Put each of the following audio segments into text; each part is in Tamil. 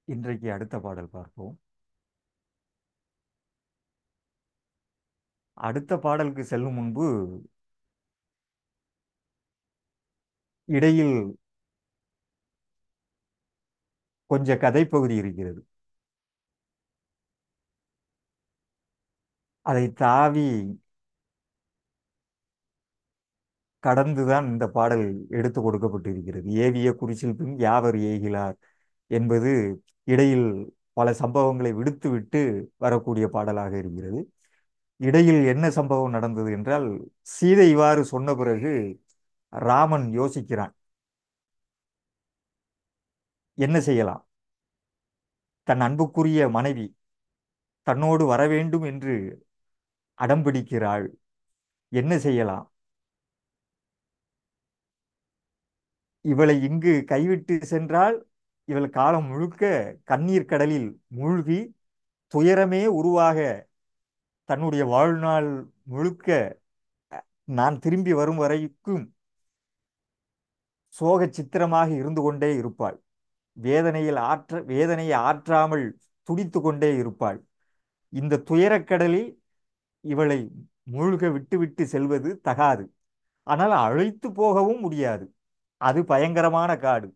இன்றைக்கு அடுத்த பாடல் பார்ப்போம் அடுத்த பாடலுக்கு செல்லும் முன்பு இடையில் கொஞ்ச கதைப்பகுதி இருக்கிறது அதை தாவி கடந்துதான் இந்த பாடல் எடுத்து கொடுக்கப்பட்டிருக்கிறது ஏவிய குறிச்சில் பின் யாவர் ஏகிலார் என்பது இடையில் பல சம்பவங்களை விடுத்துவிட்டு வரக்கூடிய பாடலாக இருக்கிறது இடையில் என்ன சம்பவம் நடந்தது என்றால் சீதை இவ்வாறு சொன்ன பிறகு ராமன் யோசிக்கிறான் என்ன செய்யலாம் தன் அன்புக்குரிய மனைவி தன்னோடு வர வேண்டும் என்று அடம்பிடிக்கிறாள் என்ன செய்யலாம் இவளை இங்கு கைவிட்டு சென்றால் இவள் காலம் முழுக்க கண்ணீர் கடலில் மூழ்கி துயரமே உருவாக தன்னுடைய வாழ்நாள் முழுக்க நான் திரும்பி வரும் வரைக்கும் சோக சித்திரமாக இருந்து கொண்டே இருப்பாள் வேதனையில் ஆற்ற வேதனையை ஆற்றாமல் துடித்து கொண்டே இருப்பாள் இந்த துயரக்கடலில் இவளை மூழ்க விட்டுவிட்டு செல்வது தகாது ஆனால் அழைத்து போகவும் முடியாது அது பயங்கரமான காடு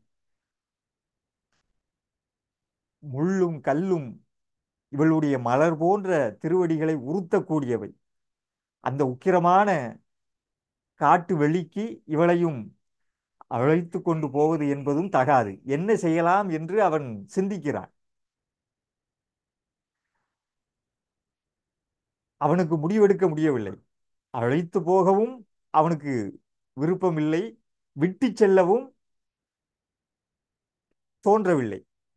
முள்ளும் கல்லும் இவளுடைய மலர் போன்ற திருவடிகளை உறுத்தக்கூடியவை அந்த உக்கிரமான காட்டு வெளிக்கு இவளையும் அழைத்து கொண்டு போவது என்பதும் தகாது என்ன செய்யலாம் என்று அவன் சிந்திக்கிறான் அவனுக்கு முடிவெடுக்க முடியவில்லை அழைத்து போகவும் அவனுக்கு விருப்பமில்லை விட்டு செல்லவும் தோன்றவில்லை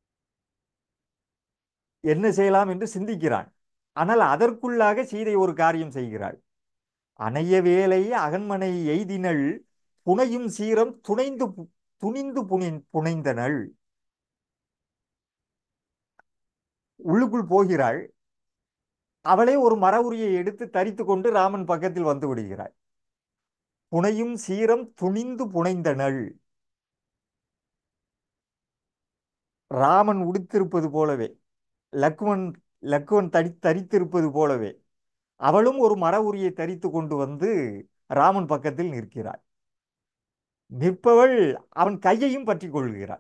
என்ன செய்யலாம் என்று சிந்திக்கிறான் ஆனால் அதற்குள்ளாக சீதை ஒரு காரியம் செய்கிறாள் அணைய வேலை அகன்மனை எய்தினள் புனையும் சீரம் துணைந்து துணிந்து புனி புனைந்தனள் உள்ளுக்குள் போகிறாள் அவளே ஒரு மர உரியை எடுத்து தரித்து கொண்டு ராமன் பக்கத்தில் வந்து விடுகிறாள் புனையும் சீரம் துணிந்து புனைந்தனள் ராமன் உடுத்திருப்பது போலவே லக்குவன் லக்குவன் தடி தரித்திருப்பது போலவே அவளும் ஒரு மர உரியை தரித்து கொண்டு வந்து ராமன் பக்கத்தில் நிற்கிறாள் நிற்பவள் அவன் கையையும் பற்றி கொள்கிறாள்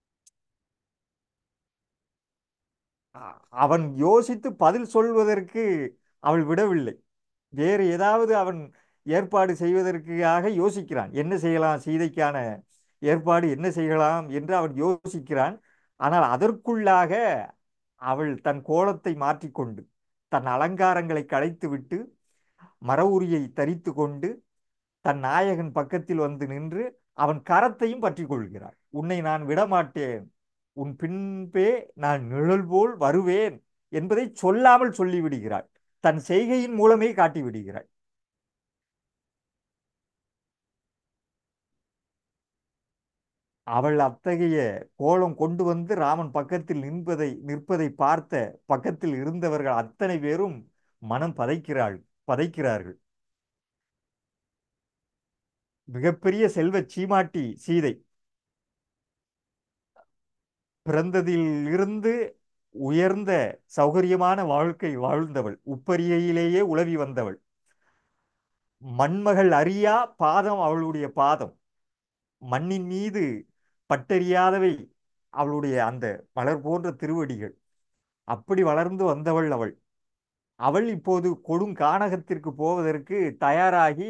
அவன் யோசித்து பதில் சொல்வதற்கு அவள் விடவில்லை வேறு ஏதாவது அவன் ஏற்பாடு செய்வதற்காக யோசிக்கிறான் என்ன செய்யலாம் சீதைக்கான ஏற்பாடு என்ன செய்யலாம் என்று அவன் யோசிக்கிறான் ஆனால் அதற்குள்ளாக அவள் தன் கோலத்தை மாற்றிக்கொண்டு தன் அலங்காரங்களை களைத்துவிட்டு மர உரியை தரித்து கொண்டு தன் நாயகன் பக்கத்தில் வந்து நின்று அவன் கரத்தையும் பற்றி கொள்கிறாள் உன்னை நான் விடமாட்டேன் உன் பின்பே நான் நிழல் போல் வருவேன் என்பதை சொல்லாமல் சொல்லிவிடுகிறாள் தன் செய்கையின் மூலமே காட்டி விடுகிறாள் அவள் அத்தகைய கோலம் கொண்டு வந்து ராமன் பக்கத்தில் நிற்பதை நிற்பதை பார்த்த பக்கத்தில் இருந்தவர்கள் அத்தனை பேரும் மனம் பதைக்கிறாள் பதைக்கிறார்கள் மிகப்பெரிய செல்வ சீமாட்டி சீதை பிறந்ததில் இருந்து உயர்ந்த சௌகரியமான வாழ்க்கை வாழ்ந்தவள் உப்பரிகையிலேயே உலவி வந்தவள் மண்மகள் அறியா பாதம் அவளுடைய பாதம் மண்ணின் மீது பட்டறியாதவை அவளுடைய அந்த மலர் போன்ற திருவடிகள் அப்படி வளர்ந்து வந்தவள் அவள் அவள் இப்போது கொடுங்கானகத்திற்கு போவதற்கு தயாராகி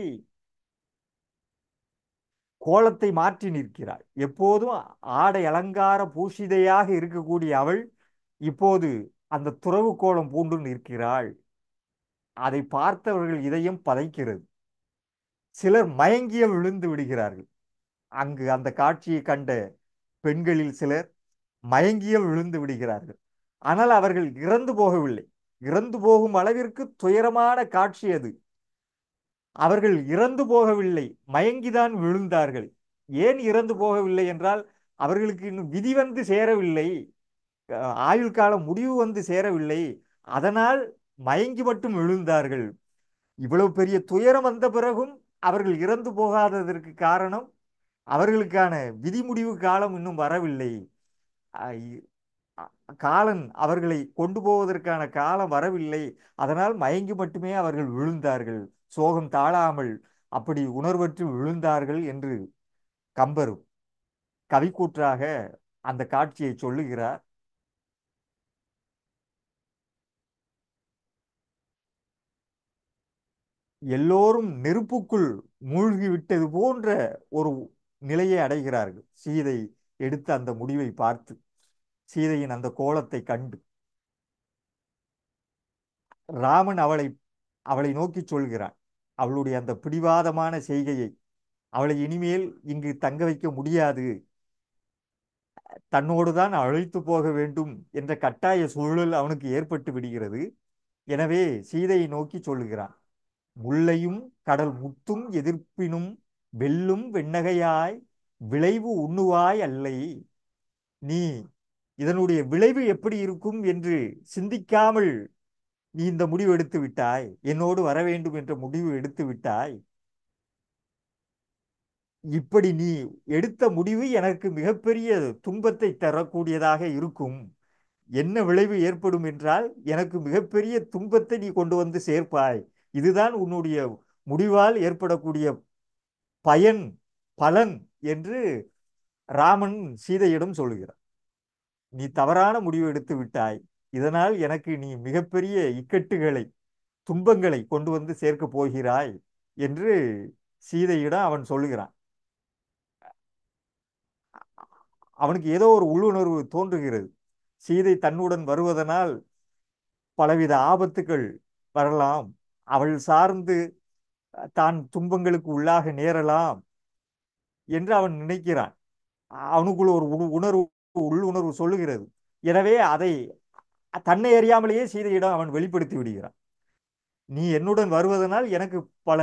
கோலத்தை மாற்றி நிற்கிறாள் எப்போதும் ஆடை அலங்கார பூஷிதையாக இருக்கக்கூடிய அவள் இப்போது அந்த துறவு கோலம் பூண்டு நிற்கிறாள் அதை பார்த்தவர்கள் இதயம் பதைக்கிறது சிலர் மயங்கிய விழுந்து விடுகிறார்கள் அங்கு அந்த காட்சியை கண்ட பெண்களில் சிலர் மயங்கிய விழுந்து விடுகிறார்கள் ஆனால் அவர்கள் இறந்து போகவில்லை இறந்து போகும் அளவிற்கு துயரமான காட்சி அது அவர்கள் இறந்து போகவில்லை மயங்கிதான் விழுந்தார்கள் ஏன் இறந்து போகவில்லை என்றால் அவர்களுக்கு இன்னும் விதி வந்து சேரவில்லை ஆயுள் காலம் முடிவு வந்து சேரவில்லை அதனால் மயங்கி மட்டும் விழுந்தார்கள் இவ்வளவு பெரிய துயரம் வந்த பிறகும் அவர்கள் இறந்து போகாததற்கு காரணம் அவர்களுக்கான விதி முடிவு காலம் இன்னும் வரவில்லை காலன் அவர்களை கொண்டு போவதற்கான காலம் வரவில்லை அதனால் மயங்கி மட்டுமே அவர்கள் விழுந்தார்கள் சோகம் தாழாமல் அப்படி உணர்வற்று விழுந்தார்கள் என்று கம்பர் கவிக்கூற்றாக அந்த காட்சியை சொல்லுகிறார் எல்லோரும் நெருப்புக்குள் மூழ்கி விட்டது போன்ற ஒரு நிலையை அடைகிறார்கள் சீதை எடுத்த அந்த முடிவை பார்த்து சீதையின் அந்த கோலத்தை கண்டு ராமன் அவளை அவளை நோக்கி சொல்கிறான் அவளுடைய அந்த பிடிவாதமான செய்கையை அவளை இனிமேல் இங்கு தங்க வைக்க முடியாது தன்னோடு தான் அழைத்து போக வேண்டும் என்ற கட்டாய சூழல் அவனுக்கு ஏற்பட்டு விடுகிறது எனவே சீதையை நோக்கி சொல்லுகிறான் முல்லையும் கடல் முத்தும் எதிர்ப்பினும் வெல்லும் வெண்ணகையாய் விளைவு உண்ணுவாய் அல்லை நீ இதனுடைய விளைவு எப்படி இருக்கும் என்று சிந்திக்காமல் நீ இந்த முடிவு எடுத்து விட்டாய் என்னோடு வர வேண்டும் என்ற முடிவு எடுத்து விட்டாய் இப்படி நீ எடுத்த முடிவு எனக்கு மிகப்பெரிய துன்பத்தை தரக்கூடியதாக இருக்கும் என்ன விளைவு ஏற்படும் என்றால் எனக்கு மிகப்பெரிய துன்பத்தை நீ கொண்டு வந்து சேர்ப்பாய் இதுதான் உன்னுடைய முடிவால் ஏற்படக்கூடிய பயன் பலன் என்று ராமன் சீதையிடம் சொல்லுகிறார் நீ தவறான முடிவு எடுத்து விட்டாய் இதனால் எனக்கு நீ மிகப்பெரிய இக்கட்டுகளை துன்பங்களை கொண்டு வந்து சேர்க்கப் போகிறாய் என்று சீதையிடம் அவன் சொல்லுகிறான் அவனுக்கு ஏதோ ஒரு உள்ளுணர்வு தோன்றுகிறது சீதை தன்னுடன் வருவதனால் பலவித ஆபத்துகள் வரலாம் அவள் சார்ந்து தான் துன்பங்களுக்கு உள்ளாக நேரலாம் என்று அவன் நினைக்கிறான் அவனுக்குள் ஒரு உண- உணர்வு உள்ளுணர்வு சொல்லுகிறது எனவே அதை தன்னை அறியாமலேயே சீதையிடம் அவன் வெளிப்படுத்தி விடுகிறான் நீ என்னுடன் வருவதனால் எனக்கு பல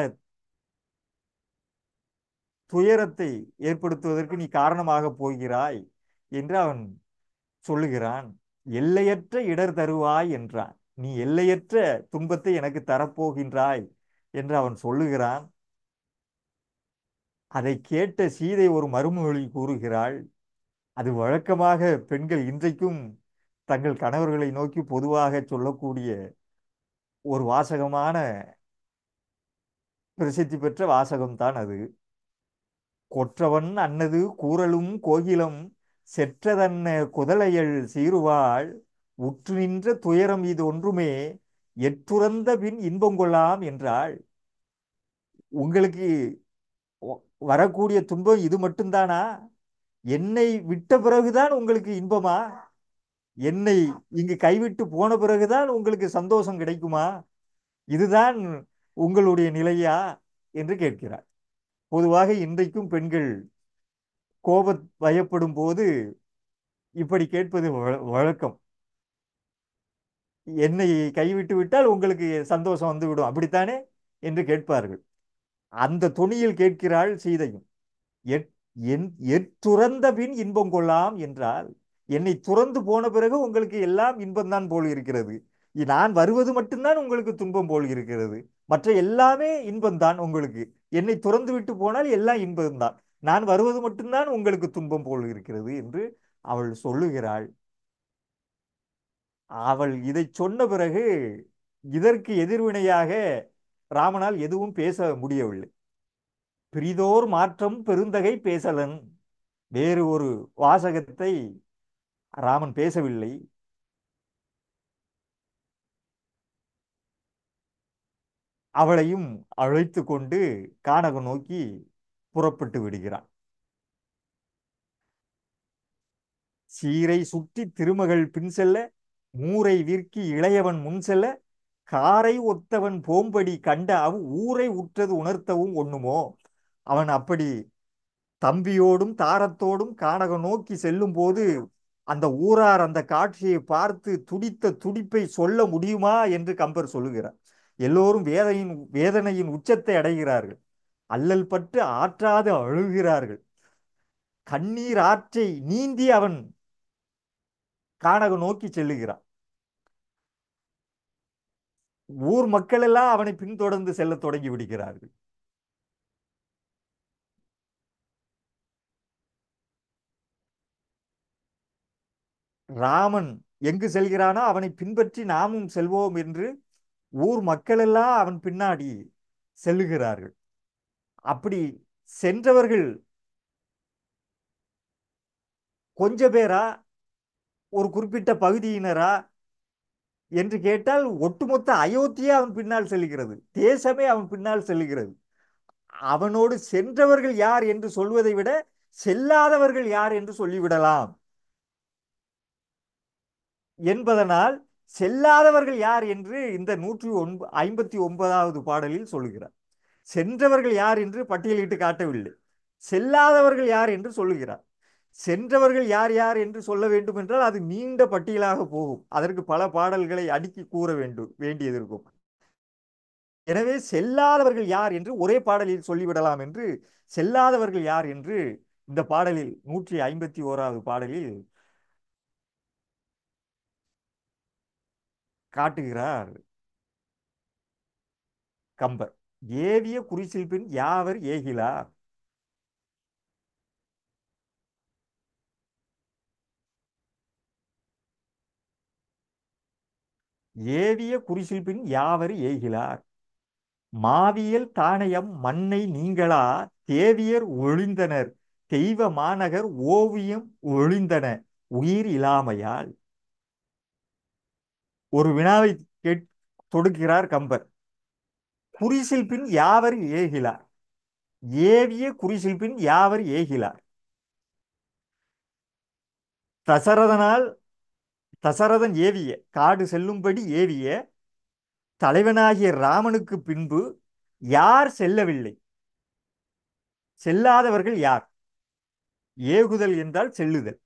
துயரத்தை ஏற்படுத்துவதற்கு நீ காரணமாக போகிறாய் என்று அவன் சொல்லுகிறான் எல்லையற்ற இடர் தருவாய் என்றான் நீ எல்லையற்ற துன்பத்தை எனக்கு தரப்போகின்றாய் என்று அவன் சொல்லுகிறான் அதை கேட்ட சீதை ஒரு மறுமொழி கூறுகிறாள் அது வழக்கமாக பெண்கள் இன்றைக்கும் தங்கள் கணவர்களை நோக்கி பொதுவாக சொல்லக்கூடிய ஒரு வாசகமான பிரசித்தி பெற்ற வாசகம்தான் அது கொற்றவன் அன்னது கூறலும் கோகிலம் செற்றதன்ன குதலையள் சீருவாள் உற்று நின்ற துயரம் இது ஒன்றுமே எட்டுறந்த பின் இன்பம் கொள்ளலாம் என்றாள் உங்களுக்கு வ- வரக்கூடிய துன்பம் இது மட்டும்தானா என்னை விட்ட பிறகுதான் உங்களுக்கு இன்பமா என்னை இங்கு கைவிட்டு போன பிறகுதான் உங்களுக்கு சந்தோஷம் கிடைக்குமா இதுதான் உங்களுடைய நிலையா என்று கேட்கிறார் பொதுவாக இன்றைக்கும் பெண்கள் கோப பயப்படும் போது இப்படி கேட்பது வழ- வழக்கம் என்னை கைவிட்டு விட்டால் உங்களுக்கு சந்தோஷம் வந்துவிடும் அப்படித்தானே என்று கேட்பார்கள் அந்த தொனியில் கேட்கிறாள் சீதையும் எட்- என் எத்துறந்த பின் இன்பம் கொள்ளலாம் என்றால் என்னை துறந்து போன பிறகு உங்களுக்கு எல்லாம் இன்பம்தான் போல் இருக்கிறது இ- நான் வருவது மட்டும்தான் உங்களுக்கு துன்பம் போல் இருக்கிறது மற்ற எல்லாமே இன்பம்தான் உங்களுக்கு என்னை துறந்து விட்டு போனால் எல்லாம் இன்பம்தான் நான் வருவது மட்டும்தான் உங்களுக்கு துன்பம் போல் இருக்கிறது என்று அவள் சொல்லுகிறாள் அவள் இதை சொன்ன பிறகு இதற்கு எதிர்வினையாக ராமனால் எதுவும் பேச முடியவில்லை பிரிதோர் மாற்றம் பெருந்தகை பேசலன் வேறு ஒரு வாசகத்தை ராமன் பேசவில்லை அவளையும் அழைத்து கொண்டு கானகம் நோக்கி புறப்பட்டு விடுகிறான் சீரை சுற்றி திருமகள் பின் செல்ல மூரை விற்கி இளையவன் முன் செல்ல காரை ஒத்தவன் போம்படி கண்ட அவ் ஊரை உற்றது உணர்த்தவும் ஒண்ணுமோ அவன் அப்படி தம்பியோடும் தாரத்தோடும் கானகம் நோக்கி செல்லும் போது அந்த ஊரார் அந்த காட்சியை பார்த்து துடித்த துடிப்பை சொல்ல முடியுமா என்று கம்பர் சொல்லுகிறார் எல்லோரும் வேதனையின் வேதனையின் உச்சத்தை அடைகிறார்கள் அல்லல் பட்டு ஆற்றாது அழுகிறார்கள் கண்ணீர் ஆற்றை நீந்தி அவன் கானகம் நோக்கி செல்லுகிறான் ஊர் மக்கள் எல்லாம் அவனை பின்தொடர்ந்து செல்ல தொடங்கி விடுகிறார்கள் ராமன் எங்கு செல்கிறானோ அவனை பின்பற்றி நாமும் செல்வோம் என்று ஊர் மக்களெல்லாம் அவன் பின்னாடி செல்லுகிறார்கள் அப்படி சென்றவர்கள் கொஞ்ச பேரா ஒரு குறிப்பிட்ட பகுதியினரா என்று கேட்டால் ஒட்டுமொத்த அயோத்தியே அவன் பின்னால் செல்கிறது தேசமே அவன் பின்னால் செல்கிறது அவனோடு சென்றவர்கள் யார் என்று சொல்வதை விட செல்லாதவர்கள் யார் என்று சொல்லிவிடலாம் என்பதனால் செல்லாதவர்கள் யார் என்று இந்த நூற்றி ஒன்ப ஐம்பத்தி ஒன்பதாவது பாடலில் சொல்லுகிறார் சென்றவர்கள் யார் என்று பட்டியலிட்டு காட்டவில்லை செல்லாதவர்கள் யார் என்று சொல்லுகிறார் சென்றவர்கள் யார் யார் என்று சொல்ல வேண்டும் என்றால் அது நீண்ட பட்டியலாக போகும் அதற்கு பல பாடல்களை அடுக்கி கூற வேண்டும் வேண்டியது இருக்கும் எனவே செல்லாதவர்கள் யார் என்று ஒரே பாடலில் சொல்லிவிடலாம் என்று செல்லாதவர்கள் யார் என்று இந்த பாடலில் நூற்றி ஐம்பத்தி ஓராவது பாடலில் காட்டுகிறார் கம்பர் ஏவிய குறிசில் பின் யாவர் ஏகிலார் ஏவிய குறிசில் பின் யாவர் ஏகிலார் மாவியல் தானயம் மண்ணை நீங்களா தேவியர் ஒழிந்தனர் தெய்வ மாநகர் ஓவியம் ஒழிந்தன உயிர் இல்லாமையால் ஒரு வினாவை கேட் தொடுக்கிறார் கம்பர் குறிசில் பின் யாவர் ஏகிலார் ஏவிய குறிசில் பின் யாவர் ஏகிலார் தசரதனால் தசரதன் ஏவிய காடு செல்லும்படி ஏவிய தலைவனாகிய ராமனுக்கு பின்பு யார் செல்லவில்லை செல்லாதவர்கள் யார் ஏகுதல் என்றால் செல்லுதல்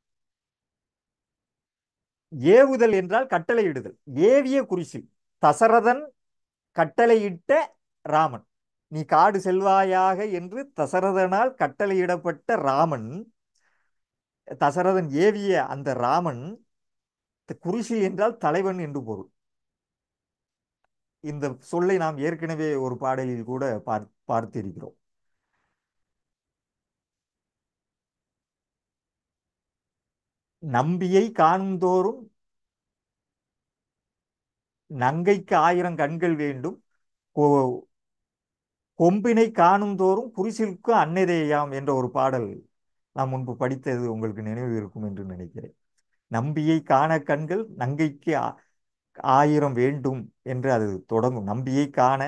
ஏவுதல் என்றால் கட்டளையிடுதல் ஏவிய குறிசில் தசரதன் கட்டளையிட்ட ராமன் நீ காடு செல்வாயாக என்று தசரதனால் கட்டளையிடப்பட்ட ராமன் தசரதன் ஏவிய அந்த ராமன் குறிசில் என்றால் தலைவன் என்று பொருள் இந்த சொல்லை நாம் ஏற்கனவே ஒரு பாடலில் கூட பார் பார்த்திருக்கிறோம் நம்பியை காணுந்தோறும் நங்கைக்கு ஆயிரம் கண்கள் வேண்டும் கொ- கொம்பினை காணுந்தோறும் குறிசிலுக்கு அன்னதேயாம் என்ற ஒரு பாடல் நான் முன்பு படித்தது உங்களுக்கு நினைவு இருக்கும் என்று நினைக்கிறேன் நம்பியை காண கண்கள் நங்கைக்கு ஆ- ஆயிரம் வேண்டும் என்று அது தொடங்கும் நம்பியை காண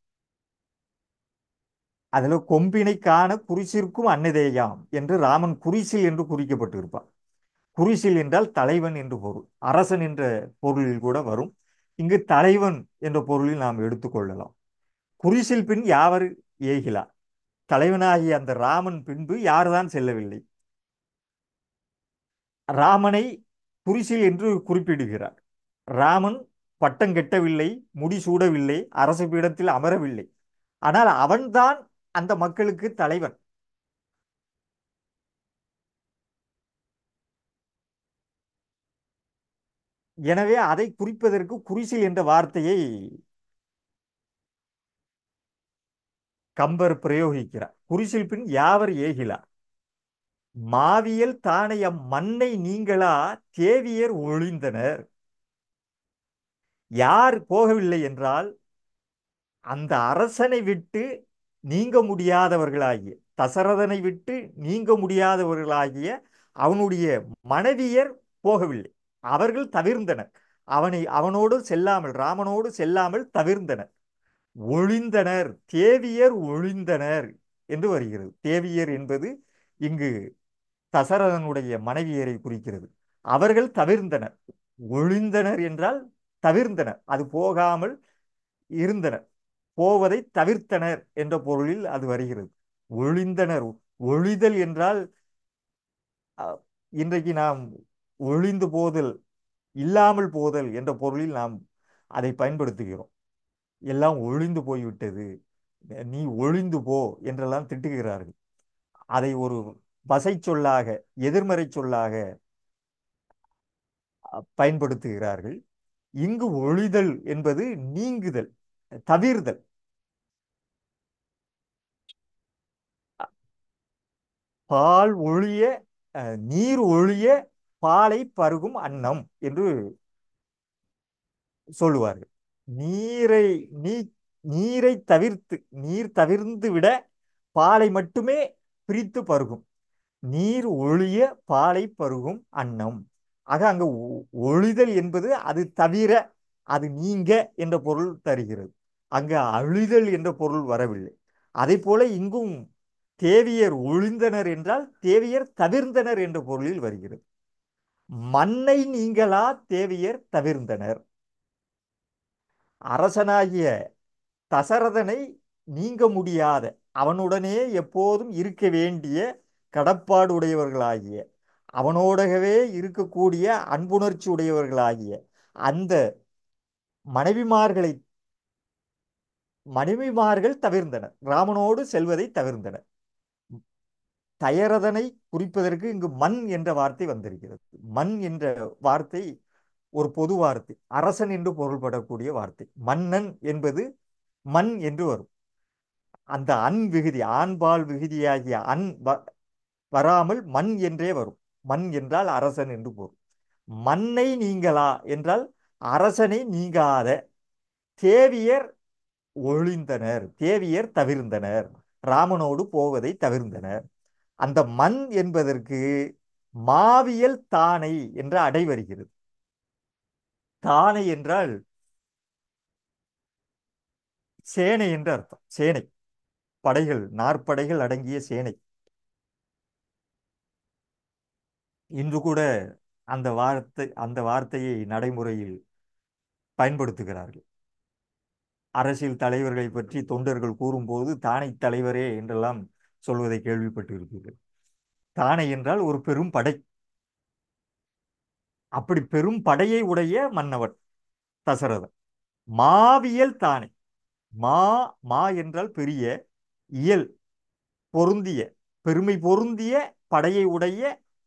அதுல கொம்பினை காண குறிசிற்கும் அன்னதேயாம் என்று ராமன் குறிசில் என்று குறிக்கப்பட்டிருப்பான் குறிசில் என்றால் தலைவன் என்று பொருள் அரசன் என்ற பொருளில் கூட வரும் இங்கு தலைவன் என்ற பொருளில் நாம் எடுத்துக்கொள்ளலாம் குறிசில் பின் யாவர் ஏகிலார் தலைவனாகிய அந்த ராமன் பின்பு யார்தான் செல்லவில்லை ராமனை குறிசில் என்று குறிப்பிடுகிறார் ராமன் பட்டம் கெட்டவில்லை முடிசூடவில்லை அரச பீடத்தில் அமரவில்லை ஆனால் அவன்தான் அந்த மக்களுக்கு தலைவன் எனவே அதை குறிப்பதற்கு குறிசில் என்ற வார்த்தையை கம்பர் பிரயோகிக்கிறார் குறிசில் பின் யாவர் ஏகிலார் மாவியல் தானையம் மண்ணை நீங்களா தேவியர் ஒழிந்தனர் யார் போகவில்லை என்றால் அந்த அரசனை விட்டு நீங்க முடியாதவர்களாகிய தசரதனை விட்டு நீங்க முடியாதவர்களாகிய அவனுடைய மனைவியர் போகவில்லை அவர்கள் தவிர்ந்தனர் அவனை அவனோடு செல்லாமல் ராமனோடு செல்லாமல் தவிர்ந்தனர் ஒழிந்தனர் தேவியர் ஒழிந்தனர் என்று வருகிறது தேவியர் என்பது இங்கு தசரதனுடைய மனைவியரை குறிக்கிறது அவர்கள் தவிர்ந்தனர் ஒழிந்தனர் என்றால் தவிர்ந்தனர் அது போகாமல் இருந்தனர் போவதை தவிர்த்தனர் என்ற பொருளில் அது வருகிறது ஒழிந்தனர் ஒழிதல் என்றால் அஹ், இன்றைக்கு நாம் ஒழிந்து போதல் இல்லாமல் போதல் என்ற பொருளில் நாம் அதை பயன்படுத்துகிறோம் எல்லாம் ஒழிந்து போய்விட்டது நீ ஒழிந்து போ என்றெல்லாம் திட்டுகிறார்கள் அதை ஒரு வசை சொல்லாக எதிர்மறை சொல்லாக அஹ், பயன்படுத்துகிறார்கள் இங்கு ஒழிதல் என்பது நீங்குதல் தவிர்தல் பால் ஒழிய அஹ், நீர் ஒழிய பாலை பருகும் அன்னம் என்று சொல்லுவார்கள் நீரை நீ நீரை தவிர்த்து நீர் தவிர்ந்து விட பாலை மட்டுமே பிரித்து பருகும் நீர் ஒழிய பாலை பருகும் அன்னம் ஆக அங்க ஒ- ஒழிதல் என்பது அது தவிர அது நீங்க என்ற பொருள் தருகிறது அங்க அழிதல் என்ற பொருள் வரவில்லை அதே போல இங்கும் தேவியர் ஒழிந்தனர் என்றால் தேவியர் தவிர்ந்தனர் என்ற பொருளில் வருகிறது மண்ணை நீங்களா தேவியர் தவிர்ந்தனர் அரசனாகிய தசரதனை நீங்க முடியாத அவனுடனே எப்போதும் இருக்க வேண்டிய கடப்பாடு உடையவர்களாகிய அவனோடகவே இருக்கக்கூடிய அன்புணர்ச்சி உடையவர்களாகிய அந்த மனைவிமார்களை மனைவிமார்கள் தவிர்ந்தனர் ராமனோடு செல்வதை தவிர்ந்தனர் தயரதனை குறிப்பதற்கு இங்கு மண் என்ற வார்த்தை வந்திருக்கிறது மண் என்ற வார்த்தை ஒரு பொது வார்த்தை அரசன் என்று பொருள்படக்கூடிய வார்த்தை மன்னன் என்பது மண் என்று வரும் அந்த அன் விகுதி ஆண்பால் விகுதியாகிய அன் வ- வராமல் மண் என்றே வரும் மண் என்றால் அரசன் என்று பொருள் மண்ணை நீங்களா என்றால் அரசனை நீங்காத தேவியர் ஒழிந்தனர் தேவியர் தவிர்ந்தனர் ராமனோடு போவதை தவிர்ந்தனர் அந்த மண் என்பதற்கு மாவியல் தானை என்ற அடை வருகிறது தானை என்றால் சேனை என்று அர்த்தம் சேனை படைகள் நாற்படைகள் அடங்கிய சேனை இன்று கூட அந்த வார்த்தை அந்த வார்த்தையை நடைமுறையில் பயன்படுத்துகிறார்கள் அரசியல் தலைவர்களை பற்றி தொண்டர்கள் கூறும்போது தானை தலைவரே என்றெல்லாம் சொல்வதை கேள்விப்பட்டிருப்பீர்கள் தானை என்றால் ஒரு பெரும் படை அப்படி பெரும் படையை உடைய மன்னவன் தசரதன் மாவியல் தானே மா மா என்றால் பெரிய இயல் பொருந்திய பெருமை பொருந்திய படையை உடைய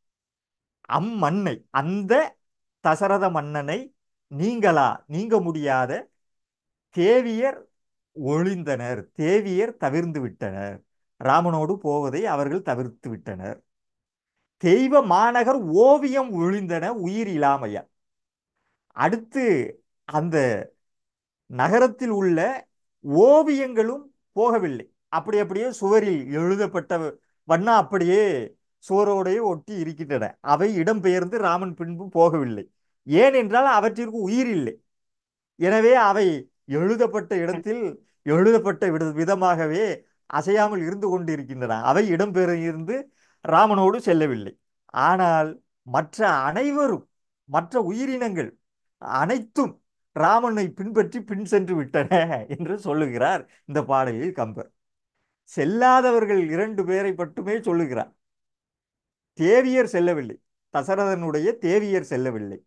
அம்மன்னை அந்த தசரத மன்னனை நீங்களா நீங்க முடியாத தேவியர் ஒழிந்தனர் தேவியர் தவிர்ந்து விட்டனர் ராமனோடு போவதை அவர்கள் தவிர்த்து விட்டனர் தெய்வ மாநகர் ஓவியம் ஒழிந்தன உயிர் இல்லாமையா அடுத்து அந்த நகரத்தில் உள்ள ஓவியங்களும் போகவில்லை அப்படி அப்படியே சுவரில் எழுதப்பட்ட வண்ணா அப்படியே சுவரோடையே ஒட்டி இருக்கின்றன அவை இடம்பெயர்ந்து ராமன் பின்பு போகவில்லை ஏனென்றால் அவற்றிற்கு உயிர் இல்லை எனவே அவை எழுதப்பட்ட இடத்தில் எழுதப்பட்ட வித- விதமாகவே அசையாமல் இருந்து கொண்டிருக்கின்றன அவை இடம்பெயர்ந்து ராமனோடு செல்லவில்லை ஆனால் மற்ற அனைவரும் மற்ற உயிரினங்கள் அனைத்தும் ராமனை பின்பற்றி பின் சென்று விட்டன என்று சொல்லுகிறார் இந்த பாடலில் கம்பர் செல்லாதவர்கள் இரண்டு பேரை மட்டுமே சொல்லுகிறார் தேவியர் செல்லவில்லை தசரதனுடைய தேவியர் செல்லவில்லை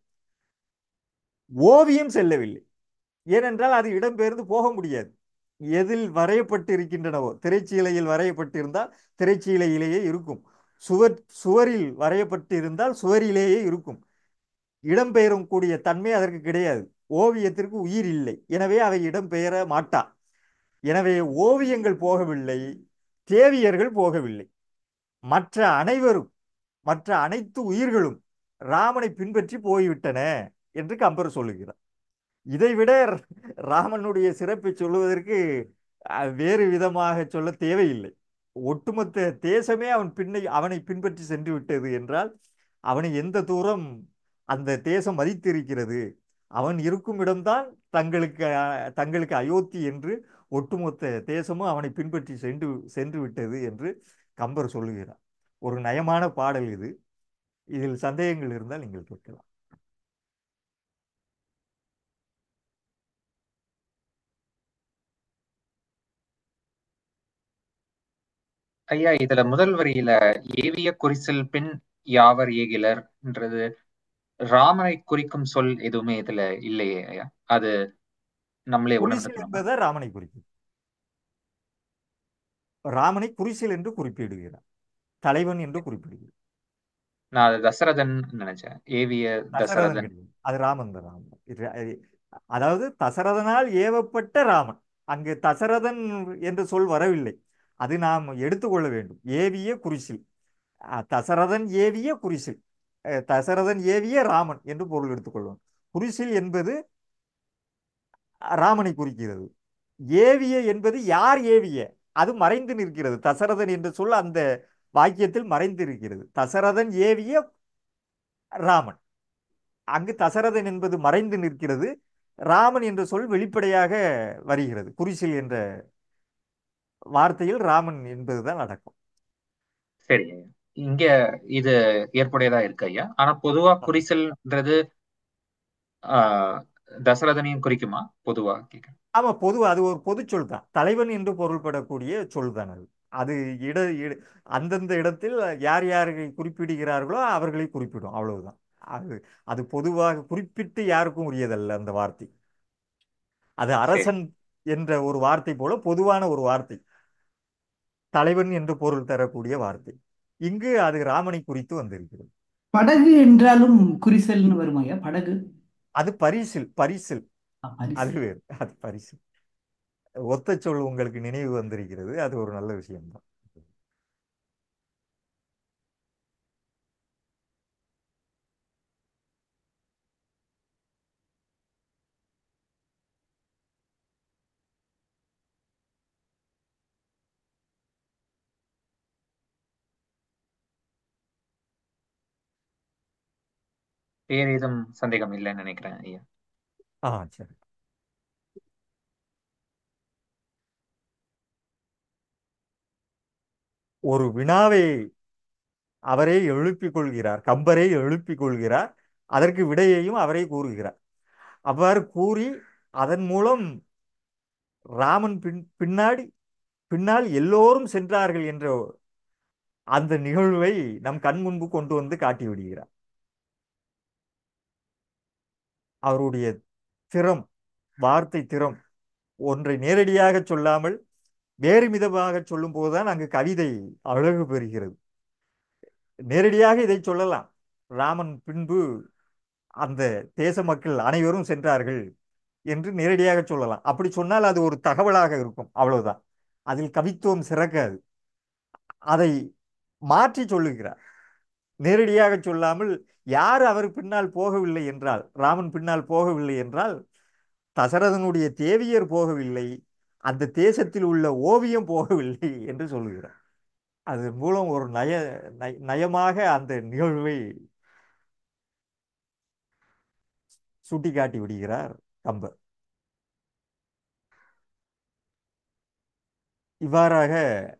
ஓவியம் செல்லவில்லை ஏனென்றால் அது இடம்பெயர்ந்து போக முடியாது எதில் வரையப்பட்டிருக்கின்றனவோ திரைச்சீலையில் வரையப்பட்டிருந்தால் திரைச்சீலையிலேயே இருக்கும் சுவர் சுவரில் வரையப்பட்டிருந்தால் சுவரிலேயே இருக்கும் இடம்பெயரும் கூடிய தன்மை அதற்கு கிடையாது ஓவியத்திற்கு உயிர் இல்லை எனவே அவை இடம்பெயர மாட்டா எனவே ஓவியங்கள் போகவில்லை தேவியர்கள் போகவில்லை மற்ற அனைவரும் மற்ற அனைத்து உயிர்களும் ராமனை பின்பற்றி போய்விட்டன என்று கம்பர் சொல்லுகிறார் இதைவிட ராமனுடைய சிறப்பை சொல்லுவதற்கு அஹ், வேறு விதமாக சொல்ல தேவையில்லை ஒட்டுமொத்த தேசமே அவன் பின்னை அவனை பின்பற்றி சென்று விட்டது என்றால் அவனை எந்த தூரம் அந்த தேசம் மதித்திருக்கிறது அவன் இருக்கும் இடம்தான் தங்களுக்கு அஹ், தங்களுக்கு அயோத்தி என்று ஒட்டுமொத்த தேசமும் அவனை பின்பற்றி சென்று சென்று விட்டது என்று கம்பர் சொல்லுகிறார் ஒரு நயமான பாடல் இது இதில் சந்தேகங்கள் இருந்தால் நீங்கள் கேட்கலாம் ஐயா இதுல முதல் வரியில ஏவிய குறிசில் பின் யாவர் ஏகிலர்ன்றது ராமனை குறிக்கும் சொல் எதுவுமே இதுல இல்லையே ஐயா அது நம்மளே குறிசில் உணர்ந்துக்கணுமா என்பதை ராமனை குறிக்கும் ராமனை குறிசில் என்று குறிப்பிடுகிறார் தலைவன் என்று குறிப்பிடுகிறார் நான் அது தசரதன் நினைச்சேன் ஏவிய தசரதன் தசரதன் கிடையாது அது ராமன் தான் ராமன் இது- அது- அதாவது தசரதனால் ஏவப்பட்ட ராமன் அங்கு தசரதன் என்று சொல் வரவில்லை அது நாம் எடுத்துக்கொள்ள வேண்டும் ஏவிய குறிசில் அஹ், தசரதன் ஏவிய குறிசில் அஹ், தசரதன் ஏவிய ராமன் என்று பொருள் எடுத்துக்கொள்வோம் குரிசில் என்பது ராமனை குறிக்கிறது ஏவிய என்பது யார் ஏவிய அது மறைந்து நிற்கிறது தசரதன் என்று சொல் அந்த வாக்கியத்தில் மறைந்து இருக்கிறது தசரதன் ஏவிய ராமன் அங்கு தசரதன் என்பது மறைந்து நிற்கிறது ராமன் என்ற சொல் வெளிப்படையாக வருகிறது குரிசில் என்ற வார்த்தையில் ராமன் என்பதுதான் அடக்கம் சரி ஐயா இங்க இது ஏற்புடையதா இருக்கு ஐயா ஆனா பொதுவா குறிசல்ன்றது ஆஹ் தசரதனையும் குறிக்குமா பொதுவா கேட்கிறேன் ஆமா பொதுவா அது ஒரு பொது சொல் தான் தலைவன் என்று பொருள்படக்கூடிய சொல் தான் அது அது இட இட- அந்தந்த இடத்தில் யார் யாரை குறிப்பிடுகிறார்களோ அவர்களை குறிப்பிடும் அவ்வளவுதான் அது அது பொதுவாக குறிப்பிட்டு யாருக்கும் உரியதல்ல அந்த வார்த்தை அது சரி அரசன் என்ற ஒரு வார்த்தை போல பொதுவான ஒரு வார்த்தை தலைவன் என்று பொருள் தரக்கூடிய வார்த்தை இங்கு அது ராமனை குறித்து வந்திருக்கிறது படகு என்றாலும் குறிசல்னு வருமாய்யா படகு அது பரிசில் பரிசில் ஆ, அது பரிசல் வேறு அது பரிசில் ஒத்த சொல் உங்களுக்கு நினைவு வந்திருக்கிறது அது ஒரு நல்ல விஷயம்தான் வேற ஏதும் சந்தேகம் இல்லைன்னு நினைக்கிறேன் ஐயா ஆ சரி ஒரு வினாவை அவரே எழுப்பிக் கொள்கிறார் கம்பரே எழுப்பிக் கொள்கிறார் அதற்கு விடையையும் அவரே கூறுகிறார் அவ்வாறு கூறி அதன் மூலம் ராமன் பின் பின்னாடி பின்னால் எல்லோரும் சென்றார்கள் என்ற அந்த நிகழ்வை நம் கண் முன்பு கொண்டு வந்து காட்டி விடுகிறார் அவருடைய திறம் வார்த்தை திறம் ஒன்றை நேரடியாக சொல்லாமல் வேறு விதமாக சொல்லும் போதுதான் அங்கு கவிதை அழகு பெறுகிறது நேரடியாக இதை சொல்லலாம் ராமன் பின்பு அந்த தேச மக்கள் அனைவரும் சென்றார்கள் என்று நேரடியாக சொல்லலாம் அப்படி சொன்னால் அது ஒரு தகவலாக இருக்கும் அவ்வளவுதான் அதில் கவித்துவம் சிறக்காது அதை மாற்றி சொல்லுகிறார் நேரடியாக சொல்லாமல் யார் அவர் பின்னால் போகவில்லை என்றால் ராமன் பின்னால் போகவில்லை என்றால் தசரதனுடைய தேவியர் போகவில்லை அந்த தேசத்தில் உள்ள ஓவியம் போகவில்லை என்று சொல்லுகிறார் அது மூலம் ஒரு நய நய- நயமாக அந்த நிகழ்வை சுட்டிக்காட்டி விடுகிறார் கம்பர் இவ்வாறாக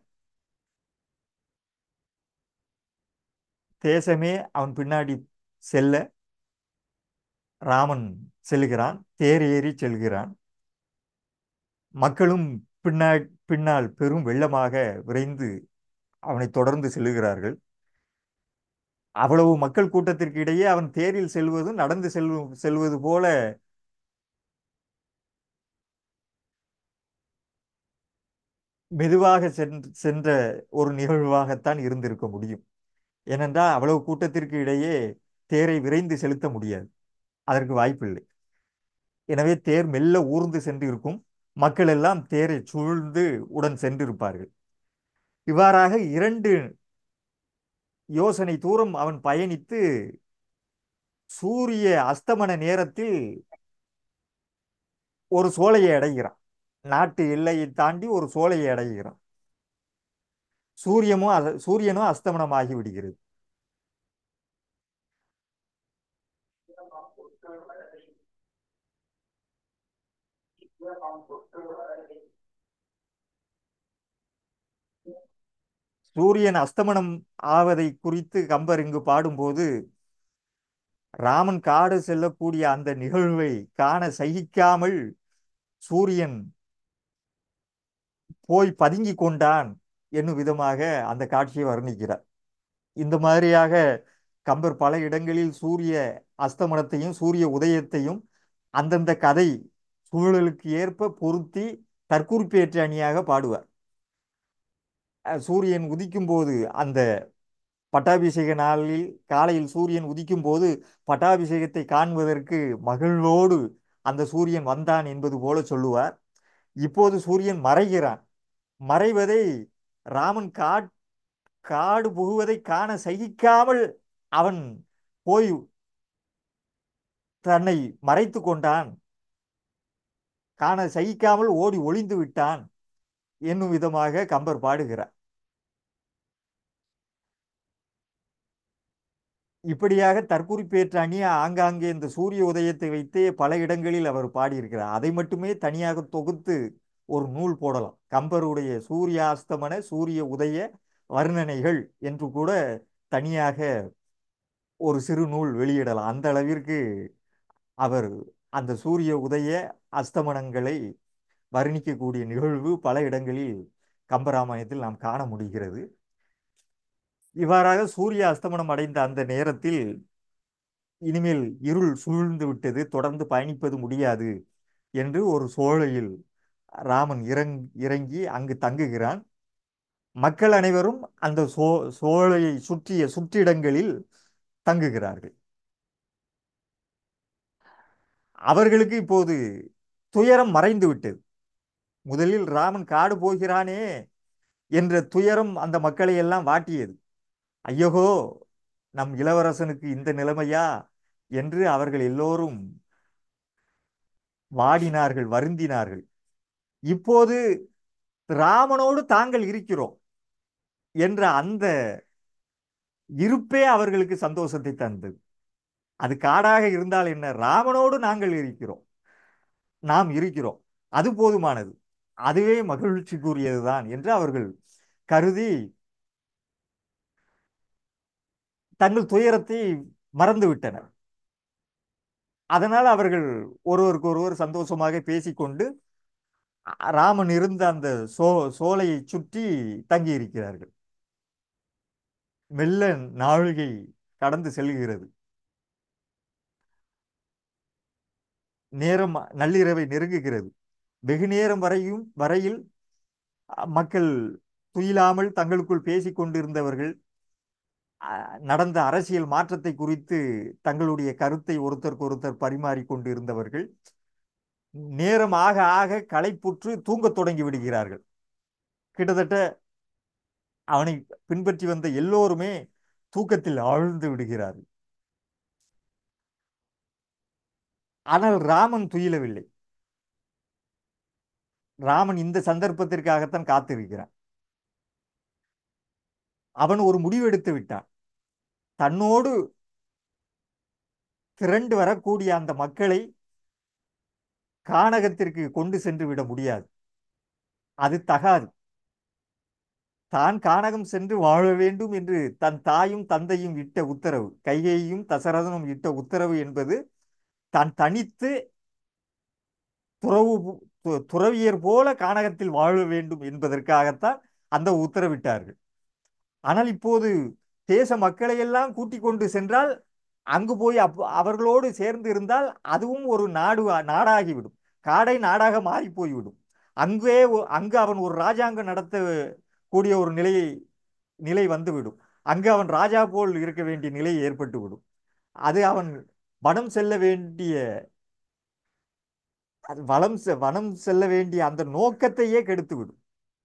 தேசமே அவன் பின்னாடி செல்ல ராமன் செல்கிறான் தேர் ஏறி செல்கிறான் மக்களும் பின்னா பின்னால் பெரும் வெள்ளமாக விரைந்து அவனை தொடர்ந்து செல்லுகிறார்கள் அவ்வளவு மக்கள் கூட்டத்திற்கு இடையே அவன் தேரில் செல்வதும் நடந்து செல்வ செல்வது போல மெதுவாக சென்று சென்ற ஒரு நிகழ்வாகத்தான் இருந்திருக்க முடியும் ஏனென்றால் அவ்வளவு கூட்டத்திற்கு இடையே தேரை விரைந்து செலுத்த முடியாது அதற்கு வாய்ப்பில்லை எனவே தேர் மெல்ல ஊர்ந்து சென்று இருக்கும் மக்கள் எல்லாம் தேரை சூழ்ந்து உடன் சென்றிருப்பார்கள் இவ்வாறாக இரண்டு யோசனை தூரம் அவன் பயணித்து சூரிய அஸ்தமன நேரத்தில் ஒரு சோலையை அடைகிறான் நாட்டு எல்லையை தாண்டி ஒரு சோலையை அடைகிறான் சூரியமும் அத- சூரியனும் அஸ்தமனமாகி விடுகிறது சூரியன் அஸ்தமனம் ஆவதை குறித்து கம்பர் இங்கு பாடும்போது ராமன் காடு செல்லக்கூடிய அந்த நிகழ்வை காண சகிக்காமல் சூரியன் போய் பதுங்கி கொண்டான் என்னும் விதமாக அந்த காட்சியை வர்ணிக்கிறார் இந்த மாதிரியாக கம்பர் பல இடங்களில் சூரிய அஸ்தமனத்தையும் சூரிய உதயத்தையும் அந்தந்த கதை சூழலுக்கு ஏற்ப பொருத்தி தற்குறிப்பேற்ற அணியாக பாடுவார் அஹ் சூரியன் உதிக்கும் போது அந்த பட்டாபிஷேக நாளில் காலையில் சூரியன் உதிக்கும் போது பட்டாபிஷேகத்தை காண்பதற்கு மகிழ்வோடு அந்த சூரியன் வந்தான் என்பது போல சொல்லுவார் இப்போது சூரியன் மறைகிறான் மறைவதை ராமன் காட் காடு புகுவதை காண சகிக்காமல் அவன் போய் தன்னை மறைத்து கொண்டான் காண சகிக்காமல் ஓடி ஒளிந்து விட்டான் என்னும் விதமாக கம்பர் பாடுகிறார் இப்படியாக தற்குறிப்பேற்ற அணி ஆங்காங்கே இந்த சூரிய உதயத்தை வைத்தே பல இடங்களில் அவர் பாடியிருக்கிறார் அதை மட்டுமே தனியாக தொகுத்து ஒரு நூல் போடலாம் கம்பருடைய சூரியாஸ்தமன சூரிய உதய வர்ணனைகள் என்று கூட தனியாக ஒரு சிறு நூல் வெளியிடலாம் அந்த அளவிற்கு அவர் அந்த சூரிய உதய அஸ்தமனங்களை வர்ணிக்கக்கூடிய நிகழ்வு பல இடங்களில் கம்பராமாயணத்தில் நாம் காண முடிகிறது இவ்வாறாக சூரிய அஸ்தமனம் அடைந்த அந்த நேரத்தில் இனிமேல் இருள் சூழ்ந்து விட்டது தொடர்ந்து பயணிப்பது முடியாது என்று ஒரு சோலையில் ராமன் இறங் இறங்கி அங்கு தங்குகிறான் மக்கள் அனைவரும் அந்த சோ சோலையை சுற்றிய சுற்றிடங்களில் தங்குகிறார்கள் அவர்களுக்கு இப்போது துயரம் மறைந்து விட்டது முதலில் ராமன் காடு போகிறானே என்ற துயரம் அந்த மக்களை எல்லாம் வாட்டியது ஐயகோ நம் இளவரசனுக்கு இந்த நிலைமையா என்று அவர்கள் எல்லோரும் வாடினார்கள் வருந்தினார்கள் இப்போது ராமனோடு தாங்கள் இருக்கிறோம் என்ற அந்த இருப்பே அவர்களுக்கு சந்தோஷத்தை தந்தது அது காடாக இருந்தால் என்ன ராமனோடு நாங்கள் இருக்கிறோம் நாம் இருக்கிறோம் அது போதுமானது அதுவே மகிழ்ச்சிக்குரியதுதான் என்று அவர்கள் கருதி தங்கள் துயரத்தை மறந்து விட்டனர் அதனால் அவர்கள் ஒருவருக்கு ஒருவர் சந்தோஷமாக பேசிக்கொண்டு ராமன் இருந்த அந்த சோ சோலையை சுற்றி தங்கி இருக்கிறார்கள் மெல்ல நாழிகை கடந்து செல்கிறது நேரம் நள்ளிரவை நெருங்குகிறது வெகு நேரம் வரையும் வரையில் மக்கள் துயிலாமல் தங்களுக்குள் பேசிக் கொண்டிருந்தவர்கள் நடந்த அரசியல் மாற்றத்தை குறித்து தங்களுடைய கருத்தை ஒருத்தருக்கு ஒருத்தர் பரிமாறிக்கொண்டு இருந்தவர்கள் நேரம் ஆக ஆக களைப்புற்று தூங்கத் தொடங்கி விடுகிறார்கள் கிட்டத்தட்ட அவனை பின்பற்றி வந்த எல்லோருமே தூக்கத்தில் ஆழ்ந்து விடுகிறார்கள் ஆனால் ராமன் துயிலவில்லை ராமன் இந்த சந்தர்ப்பத்திற்காகத்தான் காத்திருக்கிறான் அவன் ஒரு முடிவெடுத்து விட்டான் தன்னோடு திரண்டு வரக்கூடிய அந்த மக்களை கானகத்திற்கு கொண்டு சென்று விட முடியாது அது தகாது தான் கானகம் சென்று வாழ வேண்டும் என்று தன் தாயும் தந்தையும் இட்ட உத்தரவு கைகையும் தசரதனும் இட்ட உத்தரவு என்பது தான் தனித்து துறவு துறவியர் போல கானகத்தில் வாழ வேண்டும் என்பதற்காகத்தான் அந்த உத்தரவிட்டார்கள் ஆனால் இப்போது தேச மக்களை எல்லாம் கூட்டிக் கொண்டு சென்றால் அங்கு போய் அப் அவர்களோடு சேர்ந்து இருந்தால் அதுவும் ஒரு நாடு நாடாகிவிடும் காடை நாடாக மாறி போய்விடும் அங்கே அங்கு அவன் ஒரு ராஜாங்கம் நடத்த கூடிய ஒரு நிலையை நிலை வந்துவிடும் அங்கு அவன் ராஜா போல் இருக்க வேண்டிய நிலை ஏற்பட்டுவிடும் அது அவன் வனம் செல்ல வேண்டிய வளம் வனம் செல்ல வேண்டிய அந்த நோக்கத்தையே கெடுத்துவிடும்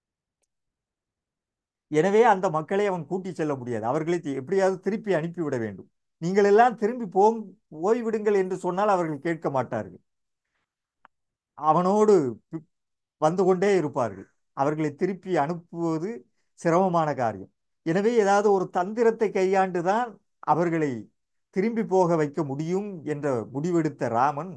எனவே அந்த மக்களை அவன் கூட்டி செல்ல முடியாது அவர்களை எப்படியாவது திருப்பி அனுப்பிவிட வேண்டும் நீங்கள் எல்லாம் திரும்பி போ போய்விடுங்கள் என்று சொன்னால் அவர்கள் கேட்க மாட்டார்கள் அவனோடு வந்து கொண்டே இருப்பார்கள் அவர்களை திருப்பி அனுப்புவது சிரமமான காரியம் எனவே ஏதாவது ஒரு தந்திரத்தை கையாண்டுதான் அவர்களை திரும்பி போக வைக்க முடியும் என்ற முடிவெடுத்த ராமன்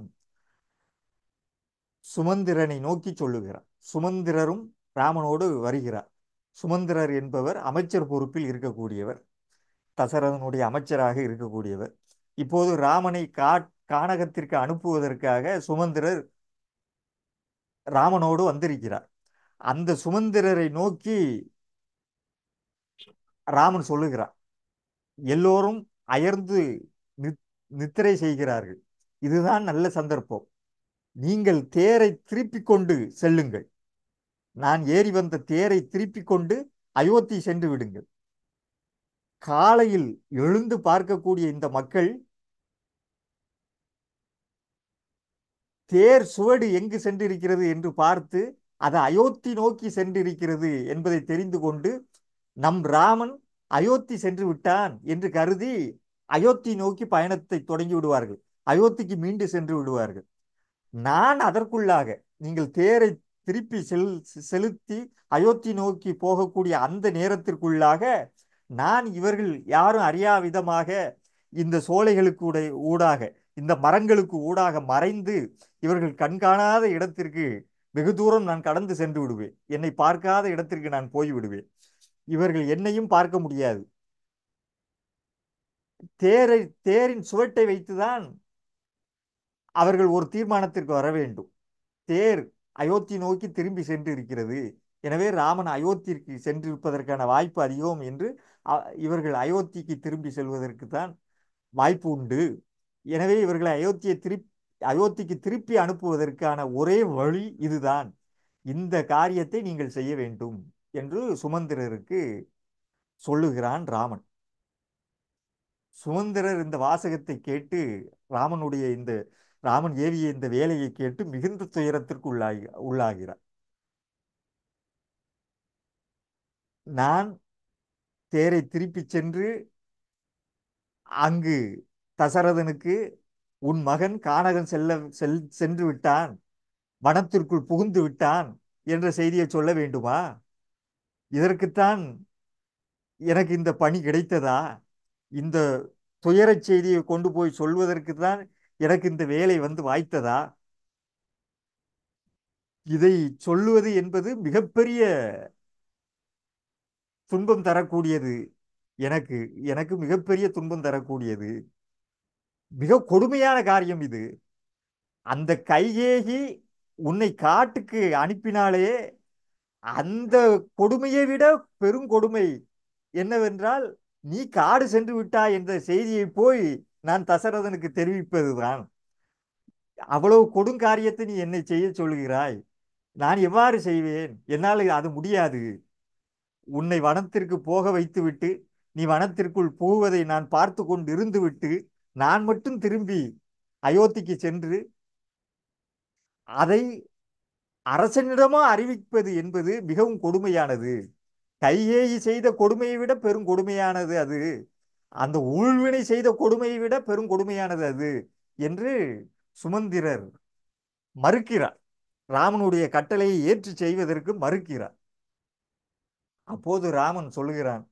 சுமந்திரனை நோக்கி சொல்லுகிறார் சுமந்திரரும் ராமனோடு வருகிறார் சுமந்திரர் என்பவர் அமைச்சர் பொறுப்பில் இருக்கக்கூடியவர் தசரதனுடைய அமைச்சராக இருக்கக்கூடியவர் இப்போது ராமனை கா கானகத்திற்கு அனுப்புவதற்காக சுமந்திரர் ராமனோடு வந்திருக்கிறார் அந்த சுமந்திரரை நோக்கி ராமன் சொல்லுகிறார் எல்லோரும் அயர்ந்து நித்திரை செய்கிறார்கள் இதுதான் நல்ல சந்தர்ப்பம் நீங்கள் தேரை திருப்பிக் கொண்டு செல்லுங்கள் நான் ஏறி வந்த தேரை திருப்பிக் கொண்டு அயோத்தி சென்று விடுங்கள் காலையில் எழுந்து பார்க்கக்கூடிய இந்த மக்கள் தேர் சுவடு எங்கு சென்றிருக்கிறது என்று பார்த்து அது அயோத்தி நோக்கி சென்றிருக்கிறது என்பதை தெரிந்து கொண்டு நம் ராமன் அயோத்தி சென்று விட்டான் என்று கருதி அயோத்தி நோக்கி பயணத்தை தொடங்கி விடுவார்கள் அயோத்திக்கு மீண்டு சென்று விடுவார்கள் நான் அதற்குள்ளாக நீங்கள் தேரை திருப்பி செல் செலுத்தி அயோத்தி நோக்கி போகக்கூடிய அந்த நேரத்திற்குள்ளாக நான் இவர்கள் யாரும் அறியா விதமாக இந்த சோலைகளுக்கு ஊட- ஊடாக இந்த மரங்களுக்கு ஊடாக மறைந்து இவர்கள் கண்காணாத இடத்திற்கு வெகு தூரம் நான் கடந்து சென்று விடுவேன் என்னை பார்க்காத இடத்திற்கு நான் போய் விடுவேன் இவர்கள் என்னையும் பார்க்க முடியாது தேரை தேரின் சுவட்டை வைத்துதான் அவர்கள் ஒரு தீர்மானத்திற்கு வர வேண்டும் தேர் அயோத்தி நோக்கி திரும்பி சென்று இருக்கிறது எனவே ராமன் அயோத்திற்கு சென்றிருப்பதற்கான வாய்ப்பு அதிகம் என்று அ- இவர்கள் அயோத்திக்கு திரும்பி செல்வதற்கு தான் வாய்ப்பு உண்டு எனவே இவர்களை அயோத்தியை திருப்பி அயோத்திக்கு திருப்பி அனுப்புவதற்கான ஒரே வழி இதுதான் இந்த காரியத்தை நீங்கள் செய்ய வேண்டும் என்று சுமந்திரருக்கு சொல்லுகிறான் ராமன் சுமந்திரர் இந்த வாசகத்தை கேட்டு ராமனுடைய இந்த ராமன் ஏவிய இந்த வேலையை கேட்டு மிகுந்த துயரத்திற்கு உள்ளாகி உள்ளாகிறார் நான் தேரை திருப்பிச் சென்று அங்கு தசரதனுக்கு உன் மகன் கானகன் செல்ல செல் சென்று விட்டான் வனத்திற்குள் புகுந்து விட்டான் என்ற செய்தியை சொல்ல வேண்டுமா இதற்குத்தான் எனக்கு இந்த பணி கிடைத்ததா இந்த துயரச் செய்தியை கொண்டு போய் சொல்வதற்கு தான் எனக்கு இந்த வேலை வந்து வாய்த்ததா இதை சொல்லுவது என்பது மிகப்பெரிய துன்பம் தரக்கூடியது எனக்கு எனக்கு மிகப்பெரிய துன்பம் தரக்கூடியது மிக கொடுமையான காரியம் இது அந்த கைகேகி உன்னை காட்டுக்கு அனுப்பினாலே அந்த கொடுமையை விட பெருங்கொடுமை என்னவென்றால் நீ காடு சென்று விட்டாய் என்ற செய்தியை போய் நான் தசரதனுக்கு தெரிவிப்பதுதான் அவ்வளவு கொடுங்காரியத்தை நீ என்னை செய்ய சொல்கிறாய் நான் எவ்வாறு செய்வேன் என்னால் அது முடியாது உன்னை வனத்திற்கு போக வைத்துவிட்டு நீ வனத்திற்குள் போவதை நான் பார்த்து கொண்டு இருந்துவிட்டு நான் மட்டும் திரும்பி அயோத்திக்கு சென்று அதை அரசனிடமா அறிவிப்பது என்பது மிகவும் கொடுமையானது கையேயி செய்த கொடுமையை விட பெரும் கொடுமையானது அது அந்த ஊழ்வினை செய்த கொடுமையை விட பெரும் கொடுமையானது அது என்று சுமந்திரர் மறுக்கிறார் ராமனுடைய கட்டளையை ஏற்று செய்வதற்கு மறுக்கிறார் அப்போது ராமன் சொல்லுகிறான்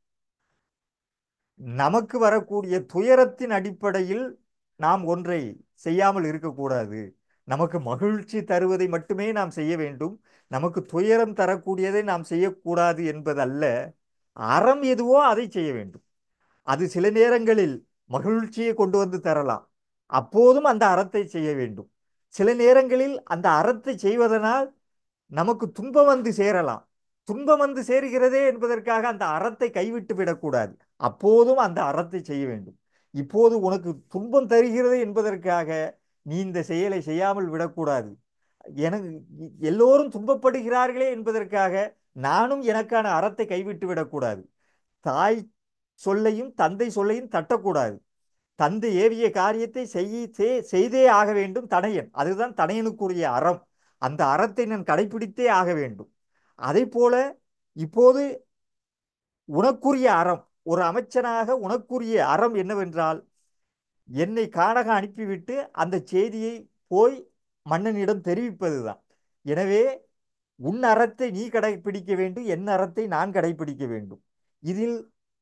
நமக்கு வரக்கூடிய துயரத்தின் அடிப்படையில் நாம் ஒன்றை செய்யாமல் இருக்கக்கூடாது நமக்கு மகிழ்ச்சி தருவதை மட்டுமே நாம் செய்ய வேண்டும் நமக்கு துயரம் தரக்கூடியதை நாம் செய்யக்கூடாது என்பதல்ல அறம் எதுவோ அதை செய்ய வேண்டும் அது சில நேரங்களில் மகிழ்ச்சியை கொண்டு வந்து தரலாம் அப்போதும் அந்த அறத்தை செய்ய வேண்டும் சில நேரங்களில் அந்த அறத்தை செய்வதனால் நமக்கு துன்பம் வந்து சேரலாம் துன்பம் வந்து சேருகிறதே என்பதற்காக அந்த அறத்தை கைவிட்டு விடக்கூடாது அப்போதும் அந்த அறத்தை செய்ய வேண்டும் இப்போது உனக்கு துன்பம் தருகிறது என்பதற்காக நீ இந்த செயலை செய்யாமல் விடக்கூடாது எனக்கு எல்லோரும் துன்பப்படுகிறார்களே என்பதற்காக நானும் எனக்கான அறத்தை கைவிட்டு விடக்கூடாது தாய் சொல்லையும் தந்தை சொல்லையும் தட்டக்கூடாது தந்தை ஏவிய காரியத்தை செய்ய செய்- செய்தே ஆக வேண்டும் தனையன் அதுதான் தனையனுக்குரிய அறம் அந்த அறத்தை நான் கடைபிடித்தே ஆக வேண்டும் அதை போல இப்போது உனக்குரிய அறம் ஒரு அமைச்சனாக உனக்குரிய அறம் என்னவென்றால் என்னை காணக அனுப்பிவிட்டு அந்த செய்தியை போய் மன்னனிடம் தெரிவிப்பதுதான் எனவே உன் அறத்தை நீ கடைபிடிக்க வேண்டும் என் அறத்தை நான் கடைபிடிக்க வேண்டும் இதில்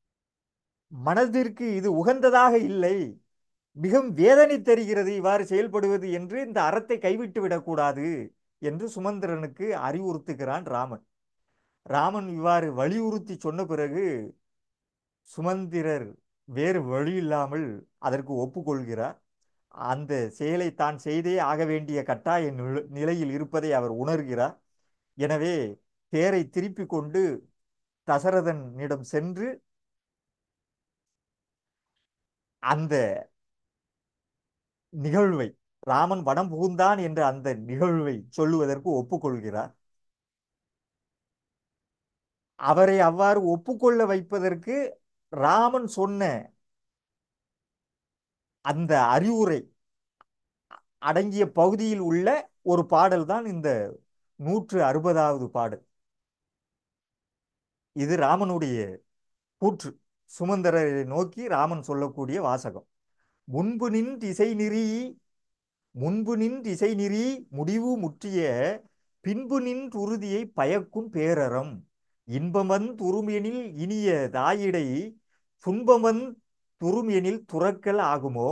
மனதிற்கு இது உகந்ததாக இல்லை மிகவும் வேதனை தருகிறது இவ்வாறு செயல்படுவது என்று இந்த அறத்தை கைவிட்டு விடக்கூடாது என்று சுமந்திரனுக்கு அறிவுறுத்துகிறான் ராமன் ராமன் இவ்வாறு வலியுறுத்தி சொன்ன பிறகு சுமந்திரர் வேறு வழி இல்லாமல் அதற்கு ஒப்புக்கொள்கிறார் அந்த செயலை தான் செய்தே ஆக வேண்டிய கட்டாய நில- நிலையில் இருப்பதை அவர் உணர்கிறார் எனவே தேரை திருப்பி கொண்டு தசரதனிடம் சென்று அந்த நிகழ்வை ராமன் வனம் புகுந்தான் என்ற அந்த நிகழ்வை சொல்லுவதற்கு ஒப்புக்கொள்கிறார் அவரை அவ்வாறு ஒப்புக்கொள்ள வைப்பதற்கு ராமன் சொன்ன அந்த அறிவுரை அடங்கிய பகுதியில் உள்ள ஒரு பாடல் தான் இந்த நூற்று அறுபதாவது பாடல் இது ராமனுடைய கூற்று சுமந்தரரை நோக்கி ராமன் சொல்லக்கூடிய வாசகம் முன்பு நின் திசை நெறி முன்பு நின் திசை நெறி முடிவு முற்றிய பின்பு நின் உறுதியை பயக்கும் பேரறம் இன்பமன் துருமெனில் இனிய தாயிடை துன்பமன் துருமெனில் துறக்கல் ஆகுமோ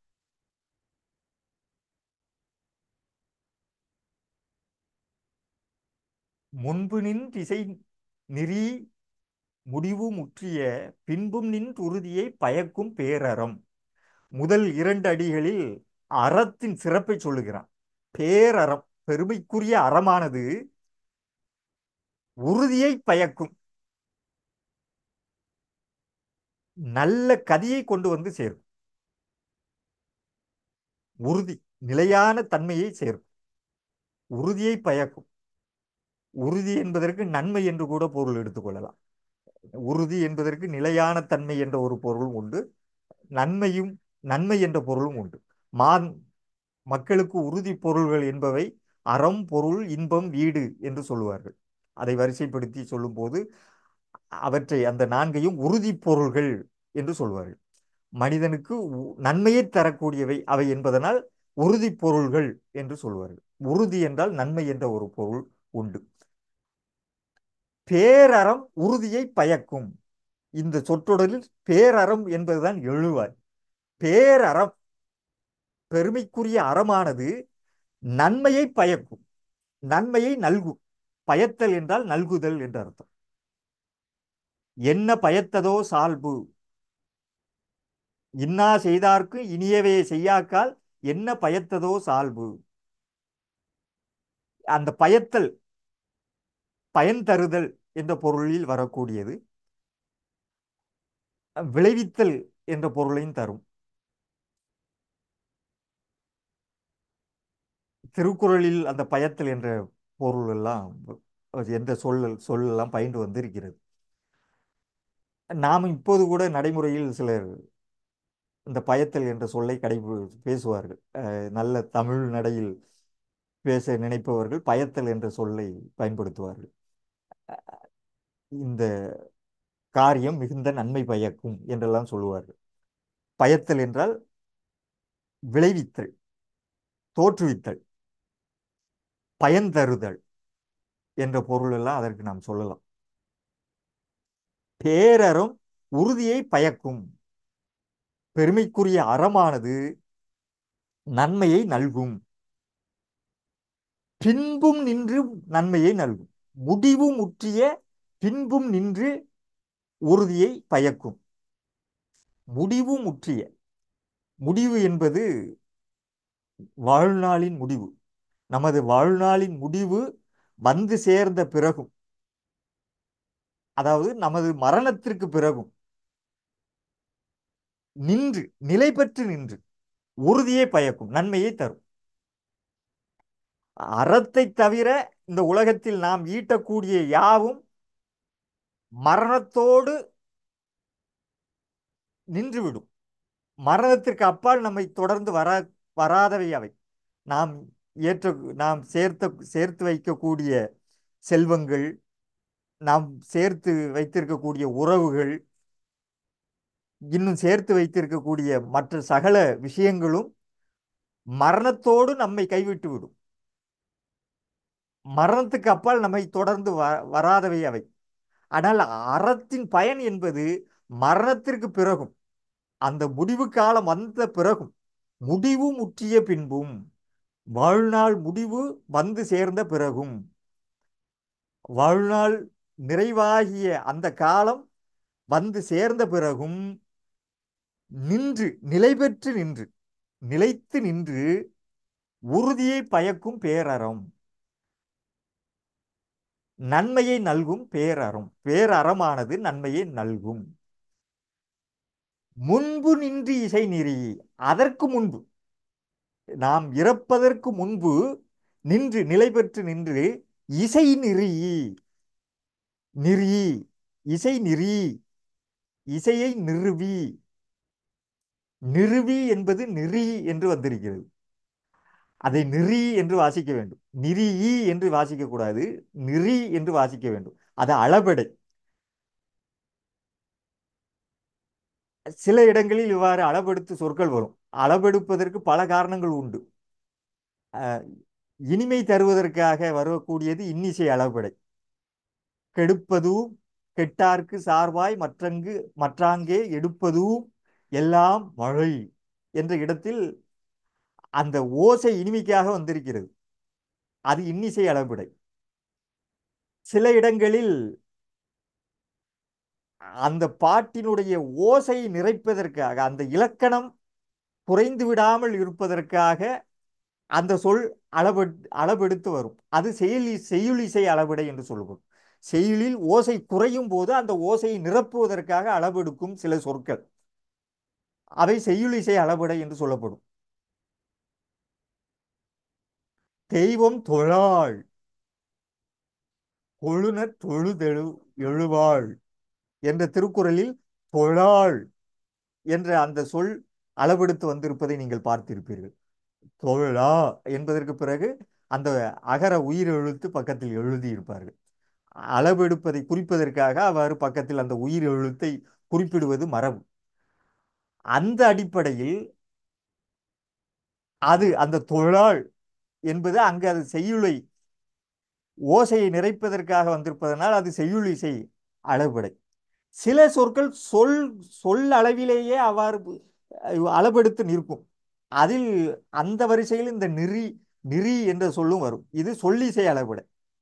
முன்பு நின் திசை நெறி முடிவு முற்றிய பின்பும் நின் உறுதியை பயக்கும் பேரறம் முதல் இரண்டு அடிகளில் அறத்தின் சிறப்பை சொல்லுகிறான் பேரறம் பெருமைக்குரிய அறமானது உறுதியை பயக்கும் நல்ல கதியை கொண்டு வந்து சேர்க்கும் உறுதி நிலையான தன்மையை சேர்க்கும் உறுதியை பயக்கும் உறுதி என்பதற்கு நன்மை என்று கூட பொருள் எடுத்துக்கொள்ளலாம் உறுதி என்பதற்கு நிலையான தன்மை என்ற ஒரு பொருளும் உண்டு நன்மையும் நன்மை என்ற பொருளும் உண்டு மா மக்களுக்கு உறுதி பொருள்கள் என்பவை அறம் பொருள் இன்பம் வீடு என்று சொல்லுவார்கள் அதை வரிசைப்படுத்தி சொல்லும்போது அவற்றை அந்த நான்கையும் உறுதி பொருள்கள் என்று சொல்வார்கள் மனிதனுக்கு உ- நன்மையை தரக்கூடியவை அவை என்பதனால் உறுதி பொருள்கள் என்று சொல்வார்கள் உறுதி என்றால் நன்மை என்ற ஒரு பொருள் உண்டு பேரறம் உறுதியை பயக்கும் இந்த சொற்றொடரில் பேரறம் என்பதுதான் எழுவாய் பேரறம் பெருமைக்குரிய அறமானது நன்மையை பயக்கும் நன்மையை நல்கும் பயத்தல் என்றால் நல்குதல் என்று அர்த்தம் என்ன பயத்ததோ சால்பு இன்னா செய்தார்க்கு இனியவே செய்யாக்கால் என்ன பயத்ததோ சால்பு அந்த பயத்தல் பயன் தருதல் என்ற பொருளில் வரக்கூடியது விளைவித்தல் என்ற பொருளையும் தரும் திருக்குறளில் அந்த பயத்தல் என்ற பொருள் எல்லாம் எந்த சொல் சொல்லெல்லாம் பயின்று வந்திருக்கிறது நாம் இப்போது கூட நடைமுறையில் சிலர் இந்த பயத்தல் என்ற சொல்லை கடை பேசுவார்கள் அஹ் நல்ல தமிழ் நடையில் பேச நினைப்பவர்கள் பயத்தல் என்ற சொல்லை பயன்படுத்துவார்கள் இந்த காரியம் மிகுந்த நன்மை பயக்கும் என்றெல்லாம் சொல்லுவார்கள் பயத்தல் என்றால் விளைவித்தல் தோற்றுவித்தல் பயன் தருதல் என்ற பொருள் எல்லாம் அதற்கு நாம் சொல்லலாம் பேரறம் உறுதியை பயக்கும் பெருமைக்குரிய அறமானது நன்மையை நல்கும் பின்பும் நின்று நன்மையை நல்கும் முடிவு முற்றிய பின்பும் நின்று உறுதியை பயக்கும் முடிவு முற்றிய முடிவு என்பது வாழ்நாளின் முடிவு நமது வாழ்நாளின் முடிவு வந்து சேர்ந்த பிறகும் அதாவது நமது மரணத்திற்கு பிறகும் நின்று நிலை பெற்று நின்று உறுதியை பயக்கும் நன்மையை தரும் அறத்தை தவிர இந்த உலகத்தில் நாம் ஈட்டக்கூடிய யாவும் மரணத்தோடு நின்றுவிடும் மரணத்திற்கு அப்பால் நம்மை தொடர்ந்து வர வராதவை அவை நாம் ஏற்ற நாம் சேர்த்த சேர்த்து வைக்கக்கூடிய செல்வங்கள் நாம் சேர்த்து வைத்திருக்கக்கூடிய உறவுகள் இன்னும் சேர்த்து வைத்திருக்கக்கூடிய மற்ற சகல விஷயங்களும் மரணத்தோடு நம்மை கைவிட்டு விடும் மரணத்துக்கு அப்பால் நம்மை தொடர்ந்து வ வராதவை அவை ஆனால் அறத்தின் பயன் என்பது மரணத்திற்கு பிறகும் அந்த முடிவு காலம் வந்த பிறகும் முடிவு முற்றிய பின்பும் வாழ்நாள் முடிவு வந்து சேர்ந்த பிறகும் வாழ்நாள் நிறைவாகிய அந்த காலம் வந்து சேர்ந்த பிறகும் நின்று நிலை பெற்று நின்று நிலைத்து நின்று உறுதியை பயக்கும் பேரறம் நன்மையை நல்கும் பேரறம் பேரறமானது நன்மையை நல்கும் முன்பு நின்று இசை நெறி அதற்கு முன்பு நாம் இறப்பதற்கு முன்பு நின்று நிலை பெற்று நின்று இசை நெறி நெறி இசை நெறி இசையை நிறுவி நிறுவி என்பது நெறி என்று வந்திருக்கிறது அதை நெறி என்று வாசிக்க வேண்டும் நிறி என்று வாசிக்க கூடாது நெறி என்று வாசிக்க வேண்டும் அது அளபெடை சில இடங்களில் இவ்வாறு அளபெடுத்து சொற்கள் வரும் அளவெடுப்பதற்கு பல காரணங்கள் உண்டு அஹ், இனிமை தருவதற்காக வரக்கூடியது இன்னிசை அளபடை கெடுப்பதும் கெட்டார்க்கு சார்வாய் மற்றங்கு மற்றாங்கே எடுப்பதும் எல்லாம் மழை என்ற இடத்தில் அந்த ஓசை இனிமைக்காக வந்திருக்கிறது அது இன்னிசை அளபடை சில இடங்களில் அந்த பாட்டினுடைய ஓசையை நிறைப்பதற்காக அந்த இலக்கணம் குறைந்து விடாமல் இருப்பதற்காக அந்த சொல் அளவெ அளவெடுத்து வரும் அது செயலி செய்யுளிசை அளவிடை என்று சொல்லப்படும் செய்யுளில் ஓசை குறையும் போது அந்த ஓசையை நிரப்புவதற்காக அளவெடுக்கும் சில சொற்கள் அவை செய்யுளிசை அளவிடை என்று சொல்லப்படும் தெய்வம் தொழாள் கொழுனர் தொழுதெழு எழுவாள் என்ற திருக்குறளில் தொழாள் என்ற அந்த சொல் அளவெடுத்து வந்திருப்பதை நீங்கள் பார்த்திருப்பீர்கள் தொழா என்பதற்கு பிறகு அந்த அகர உயிர் எழுத்து பக்கத்தில் எழுதியிருப்பார்கள் அளவெடுப்பதை குறிப்பதற்காக அவ்வாறு பக்கத்தில் அந்த உயிர் எழுத்தை குறிப்பிடுவது மரபு அந்த அடிப்படையில் அது அந்த தொழாள் என்பது அங்கு அது செய்யுளை ஓசையை நிறைப்பதற்காக வந்திருப்பதனால் அது செய்யுள் இசை அளபடை சில சொற்கள் சொல் சொல் அளவிலேயே அவ்வாறு அஹ், அளபெடுத்து நிற்கும் அதில் அந்த வரிசையில் இந்த நெறி நெறி என்ற சொல்லும் வரும் இது சொல்லிசை அளபடை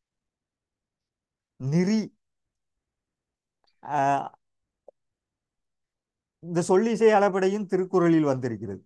நெறி ஆஹ், இந்த சொல்லிசை அளபடையும் திருக்குறளில் வந்திருக்கிறது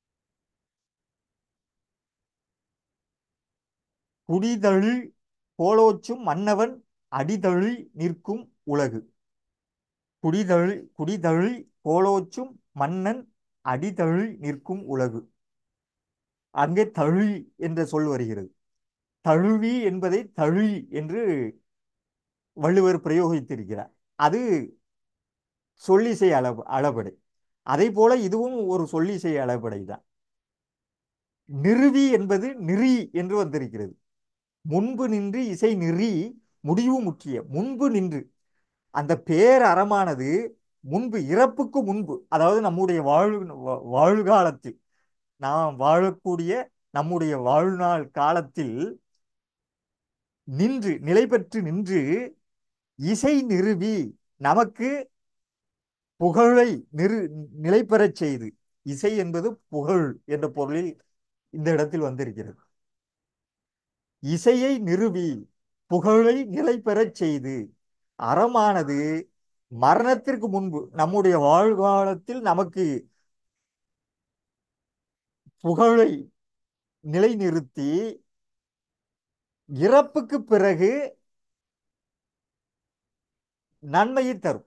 குடிதழி கோலோச்சும் மன்னவன் அடிதழி நிற்கும் உலகு குடிதழி குடிதழி கோலோச்சும் மன்னன் அடிதழி நிற்கும் உலகு அங்கே தழி என்ற சொல் வருகிறது தழுவி என்பதை தழி என்று வள்ளுவர் பிரயோகித்திருக்கிறார் அது சொல்லிசை அளவு அளபடை அதே போல இதுவும் ஒரு சொல்லிசை அளபடை தான் நிறுவி என்பது நிறி என்று வந்திருக்கிறது முன்பு நின்று இசை நிறி முடிவு முற்றிய முன்பு நின்று அந்த பேர் அறமானது முன்பு இறப்புக்கு முன்பு அதாவது நம்முடைய வாழ் வாழ்காலத்தில் நாம் வாழக்கூடிய நம்முடைய வாழ்நாள் காலத்தில் நின்று நிலை பெற்று நின்று இசை நிறுவி நமக்கு புகழை நிறு நிலை பெறச் செய்து இசை என்பது புகழ் என்ற பொருளில் இந்த இடத்தில் வந்திருக்கிறது இசையை நிறுவி புகழை நிலை பெறச் செய்து அறமானது மரணத்திற்கு முன்பு நம்முடைய வாழ்காலத்தில் நமக்கு புகழை நிலைநிறுத்தி இறப்புக்கு பிறகு நன்மையை தரும்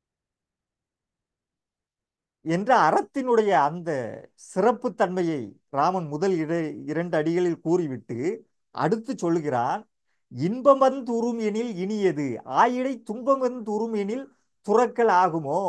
என்ற அறத்தினுடைய அந்த சிறப்பு தன்மையை ராமன் முதல் இட இரண்டு அடிகளில் கூறிவிட்டு அடுத்து சொல்லுகிறான் இன்பம் வந்துரும் எனில் இனியது ஆயிடை துன்பம் வந்துரும் எனில் துறக்கல் ஆகுமோ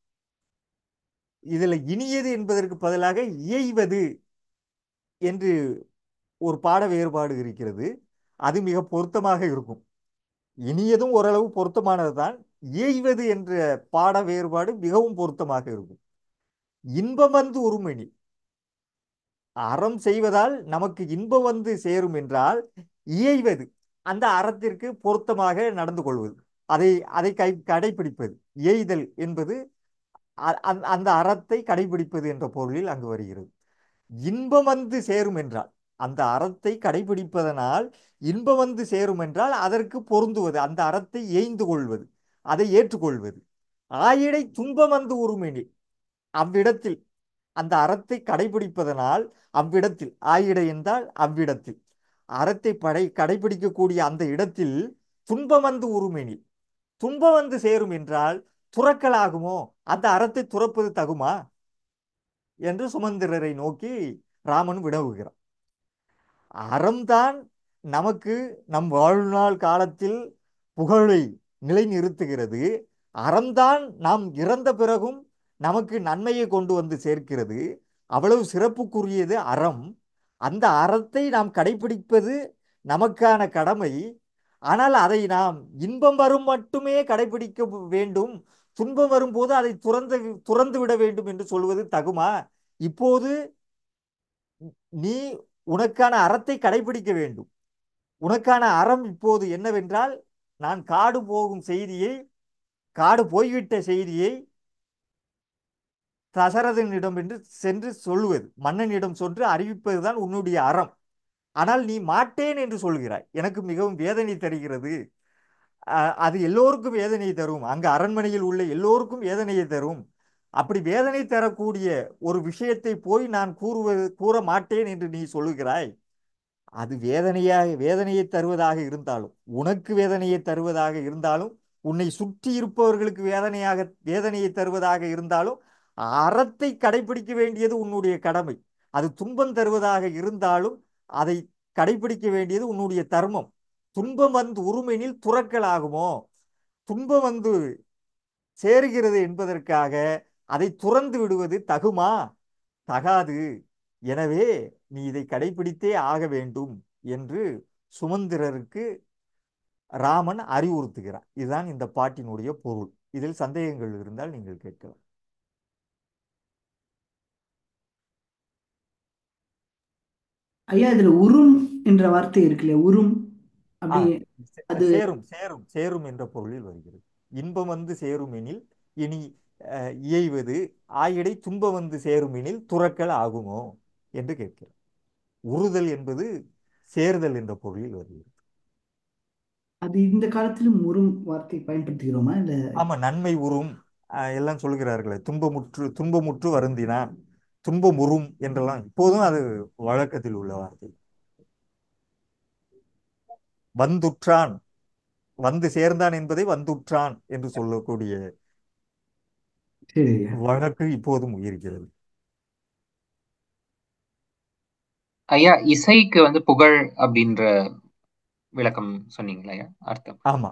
இதுல இனியது என்பதற்கு பதிலாக இயைவது என்று ஒரு பாட வேறுபாடு இருக்கிறது அது மிக பொருத்தமாக இருக்கும் இனியதும் ஓரளவு பொருத்தமானதுதான் இயைவது என்ற பாட வேறுபாடு மிகவும் பொருத்தமாக இருக்கும் இன்பம் வந்து உருமெனில் அறம் செய்வதால் நமக்கு இன்பம் வந்து சேரும் என்றால் இயைவது அந்த அறத்திற்கு பொருத்தமாக நடந்து கொள்வது அதை அதை கை கடைபிடிப்பது இயைதல் என்பது அ- அந்த அந்த அறத்தை கடைபிடிப்பது என்ற பொருளில் அங்கு வருகிறது இன்பம் வந்து சேரும் என்றால் அந்த அறத்தை கடைபிடிப்பதனால் இன்பம் வந்து சேரும் என்றால் அதற்கு பொருந்துவது அந்த அறத்தை ஏய்ந்து கொள்வது அதை ஏற்றுக்கொள்வது ஆயிடை துன்பம் வந்து உருமெனில் அவ்விடத்தில் அந்த அறத்தை கடைபிடிப்பதனால் அவ்விடத்தில் ஆயிடை என்றால் அவ்விடத்தில் அறத்தை படை கடைபிடிக்கக்கூடிய அந்த இடத்தில் துன்பம் வந்து உருமெனில் துன்பம் வந்து சேரும் என்றால் துறக்கலாகுமோ அந்த அறத்தை துறப்பது தகுமா என்று சுமந்திரரை நோக்கி ராமன் வினவுகிறான் அறம்தான் நமக்கு நம் வாழ்நாள் காலத்தில் புகழை நிலைநிறுத்துகிறது அறம்தான் நாம் இறந்த பிறகும் நமக்கு நன்மையை கொண்டு வந்து சேர்க்கிறது அவ்வளவு சிறப்புக்குரியது அறம் அந்த அறத்தை நாம் கடைபிடிப்பது நமக்கான கடமை ஆனால் அதை நாம் இன்பம் வரும் மட்டுமே கடைபிடிக்க வேண்டும் துன்பம் வரும்போது அதை துறந்து துறந்து விட வேண்டும் என்று சொல்வது தகுமா இப்போது நீ உனக்கான அறத்தை கடைபிடிக்க வேண்டும் உனக்கான அறம் இப்போது என்னவென்றால் நான் காடு போகும் செய்தியை காடு போய்விட்ட செய்தியை தசரதனிடம் என்று சென்று சொல்லுவது மன்னனிடம் சென்று அறிவிப்பதுதான் உன்னுடைய அறம் ஆனால் நீ மாட்டேன் என்று சொல்கிறாய் எனக்கு மிகவும் வேதனை தருகிறது அஹ், அது எல்லோருக்கும் வேதனை தரும் அங்கு அரண்மனையில் உள்ள எல்லோருக்கும் வேதனையை தரும் அப்படி வேதனை தரக்கூடிய ஒரு விஷயத்தை போய் நான் கூறுவது கூற மாட்டேன் என்று நீ சொல்லுகிறாய் அது வேதனையாக வேதனையை தருவதாக இருந்தாலும் உனக்கு வேதனையை தருவதாக இருந்தாலும் உன்னை சுற்றி இருப்பவர்களுக்கு வேதனையாக வேதனையை தருவதாக இருந்தாலும் அறத்தை கடைபிடிக்க வேண்டியது உன்னுடைய கடமை அது துன்பம் தருவதாக இருந்தாலும் அதை கடைபிடிக்க வேண்டியது உன்னுடைய தர்மம் துன்பம் வந்து உருமெனில் துறக்கலாகுமோ துன்பம் வந்து சேருகிறது என்பதற்காக அதை துறந்து விடுவது தகுமா தகாது எனவே நீ இதை கடைபிடித்தே ஆக வேண்டும் என்று சுமந்திரருக்கு ராமன் அறிவுறுத்துகிறார் இதுதான் இந்த பாட்டினுடைய பொருள் இதில் சந்தேகங்கள் இருந்தால் நீங்கள் கேட்கலாம் ஐயா இதுல உரும் என்ற வார்த்தை இருக்கு இல்லையா உரும் ஆ, அப்படி சே- அது சேரும் சேரும் சேரும் என்ற பொருளில் வருகிறது இன்பம் வந்து சேரும் எனில் இனி அஹ், இயைவது ஆயிடை துன்பம் வந்து சேரும் எனில் துறக்கல் ஆகுமோ என்று கேட்கிறார் உறுதல் என்பது சேர்தல் என்ற பொருளில் வருகிறது அது இந்த காலத்திலும் உரும் வார்த்தை பயன்படுத்துகிறோமா இல்ல ஆமா நன்மை உறும் அஹ், எல்லாம் சொல்கிறார்களே துன்பமுற்று துன்பமுற்று வருந்தினான் துன்பம் உறும் என்றெல்லாம் இப்போதும் அது வழக்கத்தில் உள்ள வார்த்தை வந்துற்றான் வந்து சேர்ந்தான் என்பதை வந்துற்றான் என்று சொல்லக்கூடிய சரி ஐயா வழக்கு இப்போதும் இருக்கிறது ஐயா இசைக்கு வந்து புகழ் அப்படின்ற விளக்கம் சொன்னீங்களா ஐயா அர்த்தம் ஆமா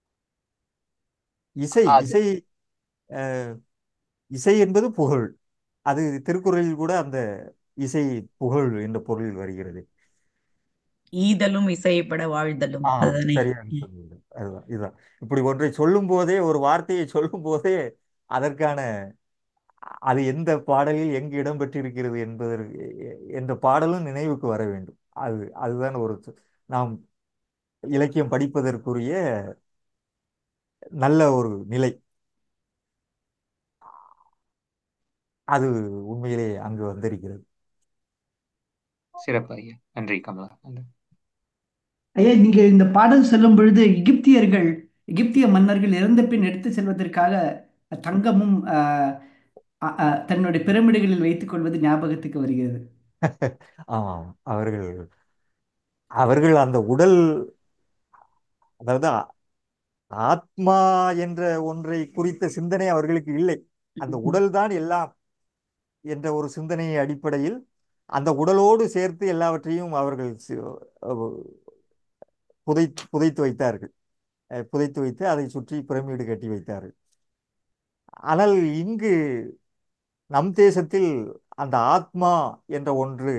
இசை அது இசை அஹ், இசை என்பது புகழ் அது திருக்குறளில் கூட அந்த இசை புகழ் என்ற பொருளில் வருகிறது ஈதலும் இசைப்பட வாழ்தலும் ஆ அதுதானே சரியாக ம். சொன்னீர்கள் அதுதான் இதுதான் இப்படி ஒன்றை சொல்லும் போதே ஒரு வார்த்தையை சொல்லும் போதே அதற்கான அது எந்த பாடலில் எங்கு இடம்பெற்றிருக்கிறது என்பதற்கு என்ற பாடலும் நினைவுக்கு வர வேண்டும் அது அதுதான் ஒரு ச- நாம் இலக்கியம் படிப்பதற்குரிய நல்ல ஒரு நிலை அது உண்மையிலே அங்கு வந்திருக்கிறது சிறப்பு ஐயா நன்றி கமலா ஐயா நீங்க இந்த பாடல் சொல்லும் பொழுது எகிப்தியர்கள் எகிப்திய மன்னர்கள் இறந்த பின் எடுத்து செல்வதற்காக தங்கமும் ஆஹ், அ- அ, தன்னுடைய பிரமிடுகளில் வைத்துக் கொள்வது ஞாபகத்துக்கு வருகிறது ஆமாம் அவர்கள் அவர்கள் அந்த உடல் அதாவது ஆ- ஆத்மா என்ற ஒன்றை குறித்த சிந்தனை அவர்களுக்கு இல்லை அந்த உடல்தான் எல்லாம் என்ற ஒரு சிந்தனையை அடிப்படையில் அந்த உடலோடு சேர்த்து எல்லாவற்றையும் அவர்கள் சி- அஹ் புதை புதைத்து வைத்தார்கள் அஹ் புதைத்து வைத்து அதை சுற்றி பிரமிடு கட்டி வைத்தார்கள் ஆனால் இங்கு நம் தேசத்தில் அந்த ஆத்மா என்ற ஒன்று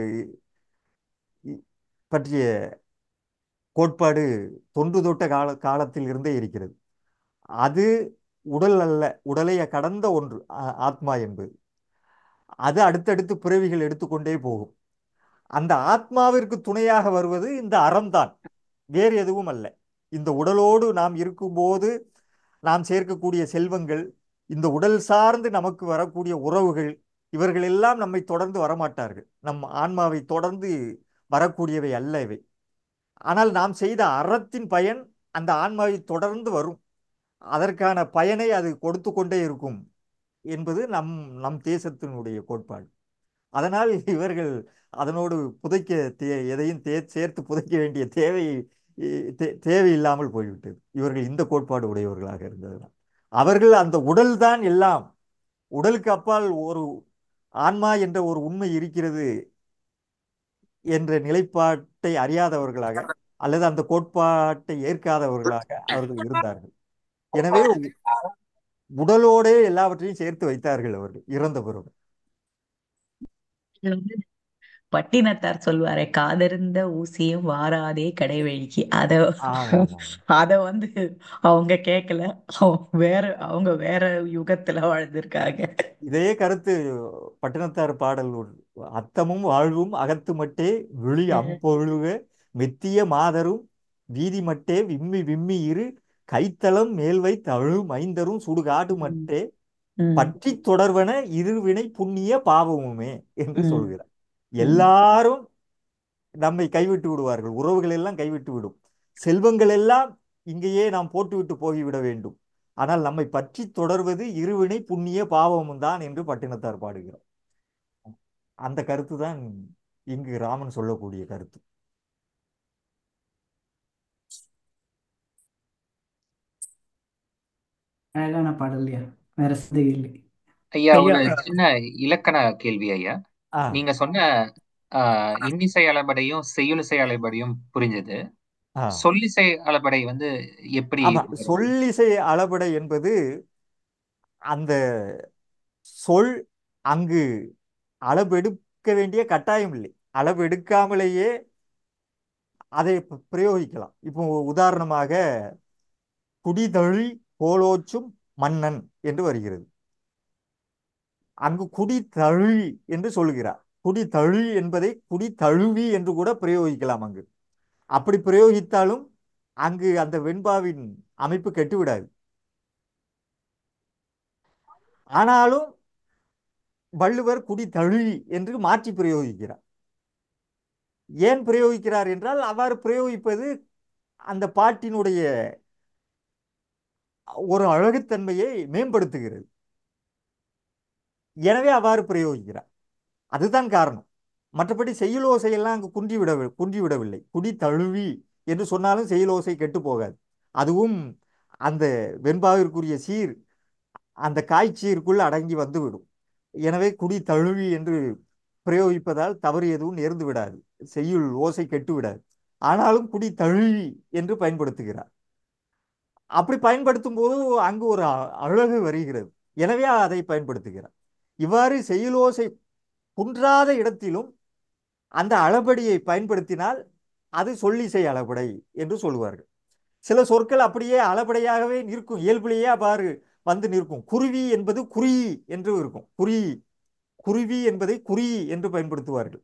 இ- பற்றிய கோட்பாடு தொன்று தொட்ட கால காலத்தில் இருந்தே இருக்கிறது அது உடல் அல்ல உடலை கடந்த ஒன்று ஆ- ஆத்மா என்பது அது அடுத்தடுத்து பிறவிகள் எடுத்துக்கொண்டே போகும் அந்த ஆத்மாவிற்கு துணையாக வருவது இந்த அறம்தான் வேறு எதுவும் அல்ல இந்த உடலோடு நாம் இருக்கும்போது நாம் சேர்க்கக்கூடிய செல்வங்கள் இந்த உடல் சார்ந்து நமக்கு வரக்கூடிய உறவுகள் இவர்கள் எல்லாம் நம்மை தொடர்ந்து வரமாட்டார்கள் நம் ஆன்மாவை தொடர்ந்து வரக்கூடியவை அல்ல இவை ஆனால் நாம் செய்த அறத்தின் பயன் அந்த ஆன்மாவை தொடர்ந்து வரும் அதற்கான பயனை அது கொடுத்து கொண்டே இருக்கும் என்பது நம் நம் தேசத்தினுடைய கோட்பாடு அதனால் இவர்கள் அதனோடு புதைக்க தே எதையும் தே சேர்த்து புதைக்க வேண்டிய தேவை தே- தேவையில்லாமல் போய்விட்டது இவர்கள் இந்த கோட்பாடு உடையவர்களாக இருந்ததுனால் அவர்கள் அந்த உடல்தான் எல்லாம் உடலுக்கு அப்பால் ஒரு ஆன்மா என்ற ஒரு உண்மை இருக்கிறது என்ற நிலைப்பாட்டை அறியாதவர்களாக அல்லது அந்த கோட்பாட்டை ஏற்காதவர்களாக அவர்கள் இருந்தார்கள் எனவே உடலோடே எல்லாவற்றையும் சேர்த்து வைத்தார்கள் அவர்கள் இறந்த பிறகு இதுல வந்து பட்டினத்தார் சொல்வாரே காதருந்த ஊசியும் வாராதே கடைவழிக்கு அத ஆமா ஆமா அத வந்து அவங்க கேட்கல அவங்க வேற அவங்க வேற யுகத்துல வாழ்ந்திருக்காங்க இதே கருத்து பட்டினத்தார் பாடல் ஒன்று. அத்தமும் வாழ்வும் அகத்து மட்டே விழி அம்பொழுக மெத்திய மாதரும் வீதி மட்டே விம்மி விம்மி இரு கைத்தளம் மேல் வைத்தழு மைந்தரும் சுடுகாடு மட்டே ம், பற்றி தொடர்வன இருவினை புண்ணிய பாவமுமே என்று ம், சொல்கிறார் ம், எல்லாரும் நம்மை கைவிட்டு விடுவார்கள் உறவுகள் எல்லாம் கைவிட்டு விடும் செல்வங்கள் எல்லாம் இங்கேயே நாம் போட்டுவிட்டு போய்விட வேண்டும் ஆனால் நம்மை பற்றி தொடர்வது இருவினை புண்ணிய பாவமும் தான் என்று பட்டினத்தார் பாடுகிறார் அந்த கருத்து தான் இங்கு ராமன் சொல்லக்கூடிய கருத்து அழகான பாடல் இல்லையா வேற சந்தேகம் இல்லை ஐயா ஐயா ஒரு சின்ன இலக்கண கேள்வி ஐயா ஆ நீங்க சொன்ன ஆஹ், இன்னிசை அளபடையும் செய்யுளிசை அளபடையும் புரிஞ்சது ஆ சொல்லிசை அளபடை வந்து எப்படி ஆமா வருது சொல்லிசை அளபடை என்பது அந்த சொல் அங்கு அளவெடுக்க வேண்டிய கட்டாயம் இல்லை அளவெடுக்காமலேயே அதை ப- பிரயோகிக்கலாம் இப்போ உதாரணமாக குடிதழி கோலோச்சும் மன்னன் என்று வருகிறது அங்கு குடி தழி என்று சொல்கிறார் குடி தழி என்பதை குடி தழுவி என்று கூட பிரயோகிக்கலாம் அங்கு அப்படி பிரயோகித்தாலும் அங்கு அந்த வெண்பாவின் அமைப்பு கெட்டுவிடாது ஆனாலும் வள்ளுவர் குடி தழி என்று மாற்றி பிரயோகிக்கிறார் ஏன் பிரயோகிக்கிறார் என்றால் அவ்வாறு பிரயோகிப்பது அந்த பாட்டினுடைய ஒரு அழகுத்தன்மையை மேம்படுத்துகிறது எனவே அவ்வாறு பிரயோகிக்கிறார் அதுதான் காரணம் மற்றபடி செய்யுளோசையெல்லாம் அங்கு குன்றிவிட குன்றிவிடவில்லை குடி தழுவி என்று சொன்னாலும் செய்யுளோசை கெட்டு போகாது அதுவும் அந்த வெண்பாவிற்குரிய சீர் அந்த காய்ச்சீருக்குள் அடங்கி வந்துவிடும் எனவே குடி தழுவி என்று பிரயோகிப்பதால் தவறு எதுவும் நேர்ந்து விடாது செய்யுள் ஓசை கெட்டு விடாது ஆனாலும் குடி தழுவி என்று பயன்படுத்துகிறார் அப்படி பயன்படுத்தும் போது அங்கு ஒரு அ- அழகு வருகிறது எனவே அதை பயன்படுத்துகிறார் இவ்வாறு செய்யுளோசை குன்றாத இடத்திலும் அந்த அளபடியை பயன்படுத்தினால் அது சொல்லிசை அளபடை என்று சொல்லுவார்கள் சில சொற்கள் அப்படியே அளபடையாகவே நிற்கும் இயல்பிலேயே அவ்வாறு வந்து நிற்கும் குருவி என்பது குறி என்று இருக்கும் குறி குருவி என்பதை குறி என்று பயன்படுத்துவார்கள்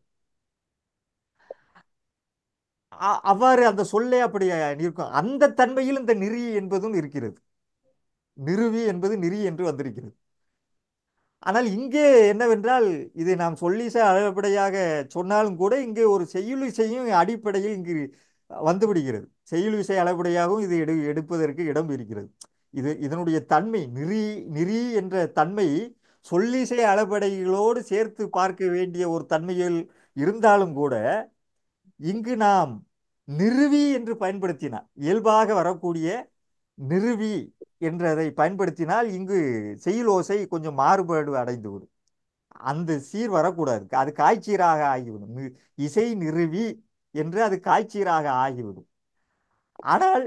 அ- அவ்வாறு அந்த சொல்லே அப்படி நிற்கும் அந்த தன்மையில் இந்த நெறி என்பதும் இருக்கிறது நிறுவி என்பது நெறி என்று வந்திருக்கிறது ஆனால் இங்கே என்னவென்றால் இதை நாம் சொல்லிசை அடிப்படையாக சொன்னாலும் கூட இங்கே ஒரு செய்யுளிசையும் அடிப்படையில் இங்கு வந்துவிடுகிறது செய்யுளிசை அளபடியாகவும் இது எடு எடுப்பதற்கு இடம் இருக்கிறது இது இதனுடைய தன்மை நிறி நிறி என்ற தன்மை சொல்லிசை அளபடைகளோடு சேர்த்து பார்க்க வேண்டிய ஒரு தன்மையில் இருந்தாலும் கூட இங்கு நாம் நிறுவி என்று பயன்படுத்தினார் இயல்பாக வரக்கூடிய நிறுவி என்றதை பயன்படுத்தினால் இங்கு செய்யுளோசை கொஞ்சம் மாறுபாடு அடைந்துவிடும் அந்த சீர் வரக்கூடாது அது காய்ச்சீராக ஆகிவிடும் நி- இசை நிறுவி என்று அது காய்ச்சீராக ஆகிவிடும் ஆனால்